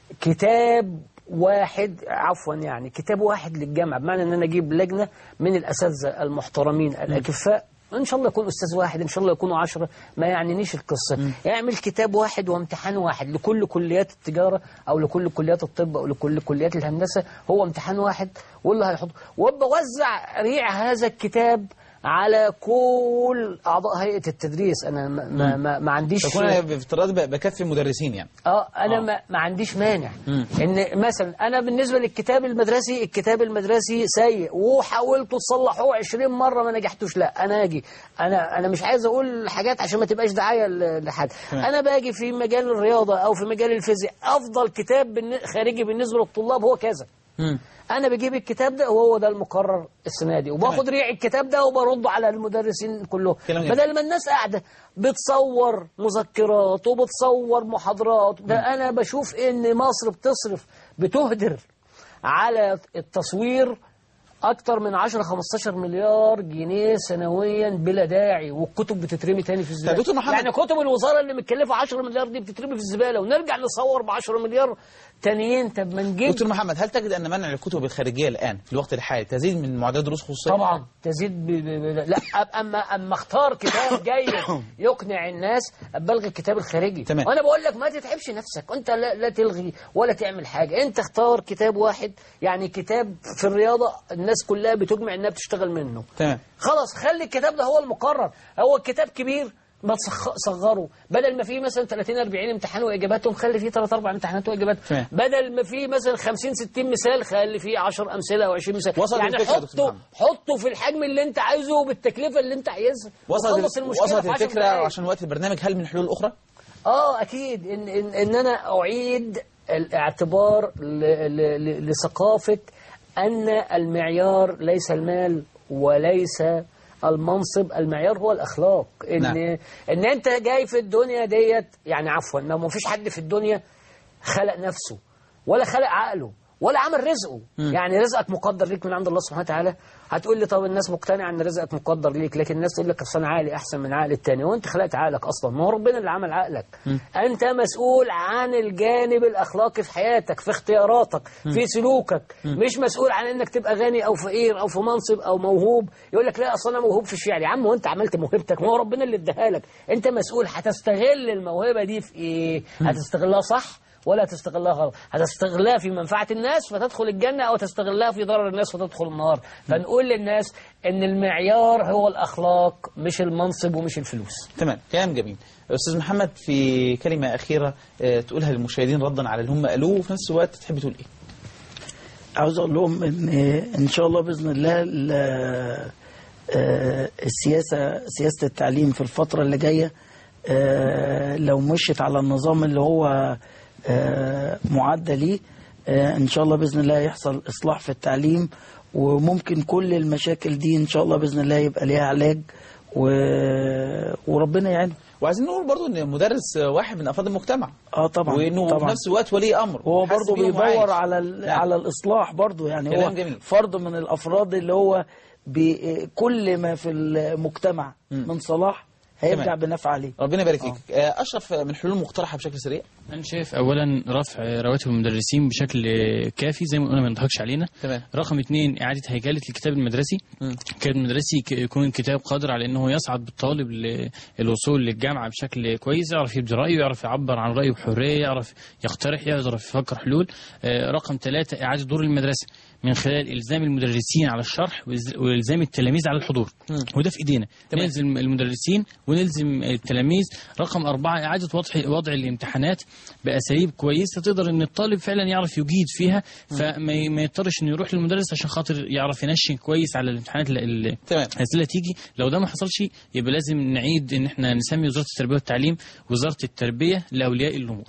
كتاب واحد عفوا يعني كتاب واحد للجامعه بمعنى ان انا اجيب لجنه من الاساتذه المحترمين الاكفاء ان شاء الله يكون استاذ واحد ان شاء الله يكونوا عشرة ما يعنينيش القصه اعمل كتاب واحد وامتحان واحد لكل كليات التجاره او لكل كليات الطب او لكل كليات الهندسه هو امتحان واحد واللي هيحطه وبوزع ريع هذا الكتاب على كل اعضاء هيئه التدريس انا ما, ما, ما, ما عنديش تكون انا بافتراض ب- بكفي المدرسين يعني اه انا ما, ما عنديش مانع مم. ان مثلا انا بالنسبه للكتاب المدرسي الكتاب المدرسي سيء وحاولتوا تصلحوه 20 مره ما نجحتوش لا انا اجي انا انا مش عايز اقول حاجات عشان ما تبقاش دعايه ل- لحد تمام. انا باجي في مجال الرياضه او في مجال الفيزياء افضل كتاب بالن- خارجي بالنسبه للطلاب هو كذا انا بجيب الكتاب ده وهو ده المقرر السنه دي وباخد تمام. ريع الكتاب ده وبرده على المدرسين كلهم كلام جميل. بدل ما الناس قاعده بتصور مذكرات وبتصور محاضرات ده انا بشوف ان مصر بتصرف بتهدر على التصوير اكتر من 10 15 مليار جنيه سنويا بلا داعي والكتب بتترمي تاني في الزباله طب دكتور محمد- يعني كتب الوزاره اللي متكلفه 10 مليار دي بتترمي في الزباله ونرجع نصور ب 10 مليار تانيين طب ما نجيب دكتور محمد هل تجد ان منع الكتب الخارجيه الان في الوقت الحالي تزيد من معدات دروس خصوصيه طبعا تزيد ب... ب... ب... لا أب- اما اما اختار كتاب جيد يقنع الناس بلغي الكتاب الخارجي تمام. وانا بقول لك ما تتعبش نفسك انت لا, لا تلغي ولا تعمل حاجه انت اختار كتاب واحد يعني كتاب في الرياضه الناس كلها بتجمع انها بتشتغل منه تمام خلاص خلي الكتاب ده هو المقرر هو الكتاب كبير ما تصخ- صغره بدل ما فيه مثلا 30 40 امتحان واجاباتهم خلي فيه 3 4 امتحانات واجابات تمام. بدل ما فيه مثلا 50 60 مثال خلي فيه 10 امثله او 20 مثال وصلت يعني الفكرة يا دكتور حطه محمد. حطه في الحجم اللي انت عايزه وبالتكلفه اللي انت عايزها وخلص وصلت المشكله وصلت في 10 الفكره دقايق. عشان وقت البرنامج هل من حلول اخرى اه اكيد ان ان, إن انا اعيد الاعتبار ل ل ل لثقافه ان المعيار ليس المال وليس المنصب المعيار هو الاخلاق ان نعم. ان انت جاي في الدنيا ديت يعني عفوا ما ما فيش حد في الدنيا خلق نفسه ولا خلق عقله ولا عمل رزقه مم. يعني رزقك مقدر ليك من عند الله سبحانه وتعالى هتقول لي طب الناس مقتنعه ان رزقك مقدر ليك لكن الناس تقول لك اصل انا عقلي احسن من عقل التاني وانت خلقت عقلك اصلا ما هو ربنا اللي عمل عقلك مم. انت مسؤول عن الجانب الاخلاقي في حياتك في اختياراتك مم. في سلوكك مم. مش مسؤول عن انك تبقى غني او فقير او في منصب او موهوب يقول لك لا اصل انا موهوب في الشعر يا عم وانت عملت موهبتك ما هو ربنا اللي اداها لك انت مسؤول هتستغل الموهبه دي في ايه مم. هتستغلها صح ولا تستغلها غلط هتستغلها في منفعة الناس فتدخل الجنة أو تستغلها في ضرر الناس فتدخل النار فنقول للناس أن المعيار هو الأخلاق مش المنصب ومش الفلوس تمام كلام جميل استاذ محمد في كلمه اخيره آه، تقولها للمشاهدين ردا على اللي هم قالوه وفي نفس الوقت تحب تقول ايه عاوز اقول لهم ان ان شاء الله باذن الله ال- آه، السياسه سياسه التعليم في الفتره اللي جايه آه، لو مشيت على النظام اللي هو آه، معد ليه آه، ان شاء الله باذن الله يحصل اصلاح في التعليم وممكن كل المشاكل دي ان شاء الله باذن الله يبقى ليها علاج و... وربنا يعين وعايزين نقول برضو ان المدرس واحد من افراد المجتمع اه طبعا وانه طبعا. في نفس الوقت ولي امر هو حاسس برضه بيهم بيدور وعايش. على ال- نعم. على الاصلاح برضه يعني كلام هو جميل. فرد من الافراد اللي هو بي- كل ما في المجتمع من صلاح هيرجع تمام. بنفع عليه ربنا يبارك فيك آه، اشرف من حلول مقترحه بشكل سريع انا شايف اولا رفع رواتب المدرسين بشكل كافي زي ما قلنا ما نضحكش علينا تمام رقم اثنين اعاده هيكله الكتاب المدرسي الكتاب المدرسي ك- يكون كتاب قادر على انه يصعد بالطالب للوصول للجامعه بشكل كويس يعرف يبدي رايه يعرف يعبر عن رايه بحريه يعرف يقترح يعرف يفكر حلول آه، رقم ثلاثه اعاده دور المدرسه من خلال الزام المدرسين على الشرح وإز- والزام التلاميذ على الحضور مم. وده في ايدينا نلزم المدرسين ونلزم التلاميذ رقم أربعة إعادة وضع وضع الامتحانات بأساليب كويسة تقدر إن الطالب فعلا يعرف يجيد فيها فما ي- ما يضطرش إنه يروح للمدرس عشان خاطر يعرف ينشن كويس على الامتحانات ال- ال- تمام الأسئلة تيجي لو ده ما حصلش يبقى لازم نعيد إن إحنا نسمي وزارة التربية والتعليم وزارة التربية لأولياء الأمور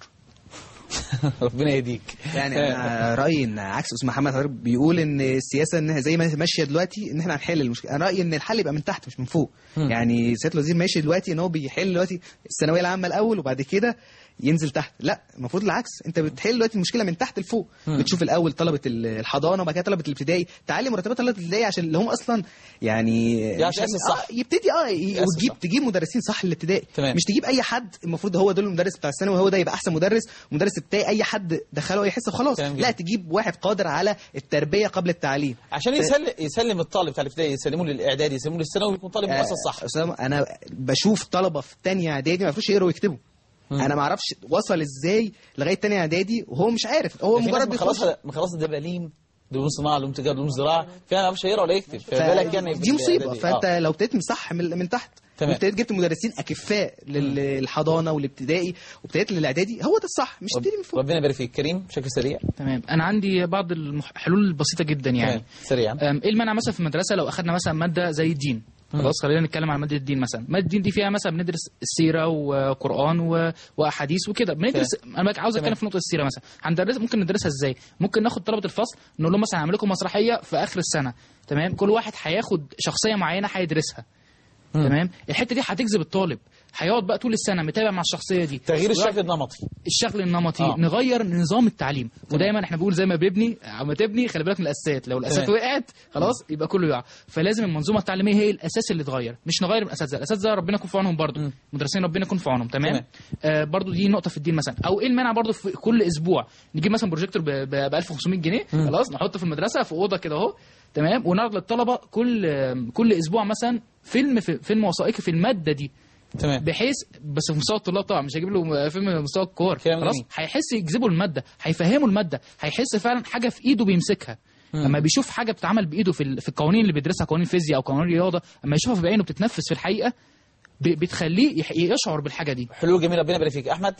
ربنا يهديك يعني انا رايي ان عكس استاذ محمد حضرتك بيقول ان السياسه انها زي ما ماشيه دلوقتي ان احنا هنحل المشكله انا رايي ان الحل يبقى من تحت مش من فوق مم. يعني سياده الوزير ماشي دلوقتي ان هو بيحل دلوقتي الثانويه العامه الاول وبعد كده ينزل تحت لا المفروض العكس انت بتحل دلوقتي المشكله من تحت لفوق مم. بتشوف الاول طلبه الحضانه وبعد كده طلبه الابتدائي تعلي مرتبات طلبه الابتدائي عشان اللي هم اصلا يعني يعني مش- يأسس صح. آه يبتدي اه ي- يأسس وتجيب صح. تجيب مدرسين صح للابتدائي تمام. مش تجيب اي حد المفروض هو ده المدرس بتاع الثانوي هو ده يبقى احسن مدرس مدرس بتاعي اي حد دخله اي حصه خلاص تمام لا جدا. تجيب واحد قادر على التربيه قبل التعليم عشان ف- يسلم يسلم الطالب بتاع الابتدائي يسلمه للاعدادي يسلمه للثانوي يكون طالب مؤسس صح آه، أسامة، انا بشوف طلبه في تانية اعدادي ما يعرفوش يقروا ويكتبوا انا ما اعرفش وصل ازاي لغايه تانية اعدادي وهو مش عارف هو في ناس مجرد من بيخش خلاص من خلاص الدبالين دبلوم صناعه دبلوم تجاره دبلوم زراعه فيها ما يعرفش يقرا ولا يكتب فبالك يعني دي مصيبه في فانت الإعدادي. لو ابتديت صح من, من تحت تمام. وابتديت جبت مدرسين اكفاء للحضانه والابتدائي وابتديت للاعدادي هو ده الصح مش تبتدي من فوق ربنا يبارك فيك كريم بشكل سريع تمام انا عندي بعض الحلول البسيطه جدا يعني تمام. سريعا أم، ايه المانع مثلا في المدرسه لو اخذنا مثلا ماده زي الدين مم. خلاص خلينا نتكلم عن ماده الدين مثلا ماده الدين دي فيها مثلا بندرس السيره وقران و... واحاديث وكده بندرس انا بقى عاوز اتكلم تمام. في نقطه السيره مثلا هندرس ممكن ندرسها ازاي ممكن ناخد طلبه الفصل نقول لهم مثلا هعمل لكم مسرحيه في اخر السنه تمام كل واحد هياخد شخصيه معينه هيدرسها تمام الحته دي هتجذب الطالب هيقعد بقى طول السنه متابع مع الشخصيه دي تغيير ويقعد- الشكل النمطي الشكل النمطي آه. آه. نغير نظام التعليم ودايما احنا بنقول زي ما بنبني اما تبني خلي بالك من الاساسات لو الاساسات تمام. وقعت خلاص يبقى كله يقع فلازم المنظومه التعليميه هي الاساس اللي اتغير مش نغير من الاساتذه الاساتذه ربنا يكون في عونهم برضو مدرسين ربنا يكون في عونهم تمام, تمام. آه برضو دي نقطه في الدين مثلا او ايه المانع برضو في كل اسبوع نجيب مثلا بروجيكتور ب 1500 جنيه مم. خلاص نحطه في المدرسه في اوضه كده اهو تمام ونعرض للطلبه كل كل اسبوع مثلا فيلم في فيلم وثائقي في الماده دي تمام بحيث بس في مستوى الطلاب طبعا مش هجيب له فيلم مستوى الكور كلام خلاص جميل. هيحس يجذبوا الماده هيفهموا الماده هيحس فعلا حاجه في ايده بيمسكها مم. لما بيشوف حاجه بتتعمل بايده في ال- في القوانين اللي بيدرسها قوانين فيزياء او قوانين رياضه اما يشوفها بعينه بتتنفذ في الحقيقه ب- بتخليه يح- يشعر بالحاجه دي حلول جميله ربنا يبارك فيك احمد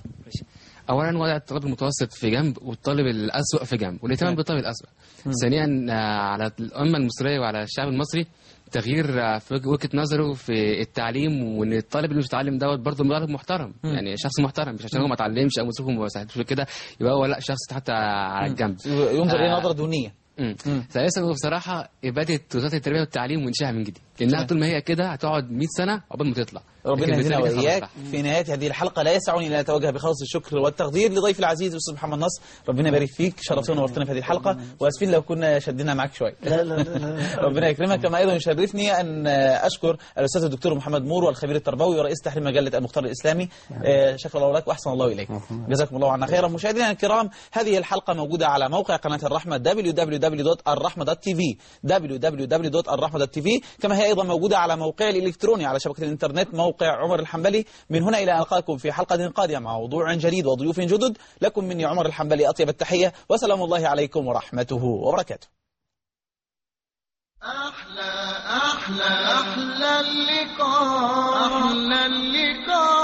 اولا وضع الطالب المتوسط في جنب والطالب الاسوأ في جنب والاهتمام تمام. بالطالب الاسوأ مم. ثانيا آه، على الامه المصريه وعلى الشعب المصري تغيير آه، في وجه- وجهه نظره في التعليم وان الطالب اللي مش متعلم دوت برضه طالب محترم مم. يعني شخص محترم مش عشان هو مم. ما اتعلمش او مصروفه ما ساعدتوش كده يبقى هو لا شخص حتى على الجنب ينظر اليه آه، نظره دونيه مم. مم. ثالثا وبصراحه اباده وزاره التربيه والتعليم وانشائها من جديد انها طول ما هي كده هتقعد 100 سنه قبل ما تطلع ربنا لكن يهدينا بالتالي واياك خلاص بقى. في نهايه هذه الحلقه لا يسعني الا اتوجه بخالص الشكر والتقدير لضيفي العزيز الاستاذ محمد نصر ربنا يبارك فيك شرفتنا ونورتنا في هذه الحلقه واسفين لو كنا شدينا معاك شويه لا لا لا ربنا يكرمك كما ايضا يشرفني ان اشكر الاستاذ الدكتور محمد مور والخبير التربوي ورئيس تحرير مجله المختار الاسلامي آه، شكر الله لك واحسن الله اليك جزاكم الله عنا خيرا مشاهدينا الكرام هذه الحلقه موجوده على موقع قناه الرحمه www.الرحمه.tv www.الرحمه.tv كما هي ايضا موجوده على موقع الالكتروني على شبكه الانترنت موقع عمر الحنبلي من هنا الى القاكم في حلقه قادمه مع موضوع جديد وضيوف جدد لكم مني عمر الحنبلي اطيب التحيه وسلام الله عليكم ورحمته وبركاته أحلى أحلى اللقاء أحلى اللقاء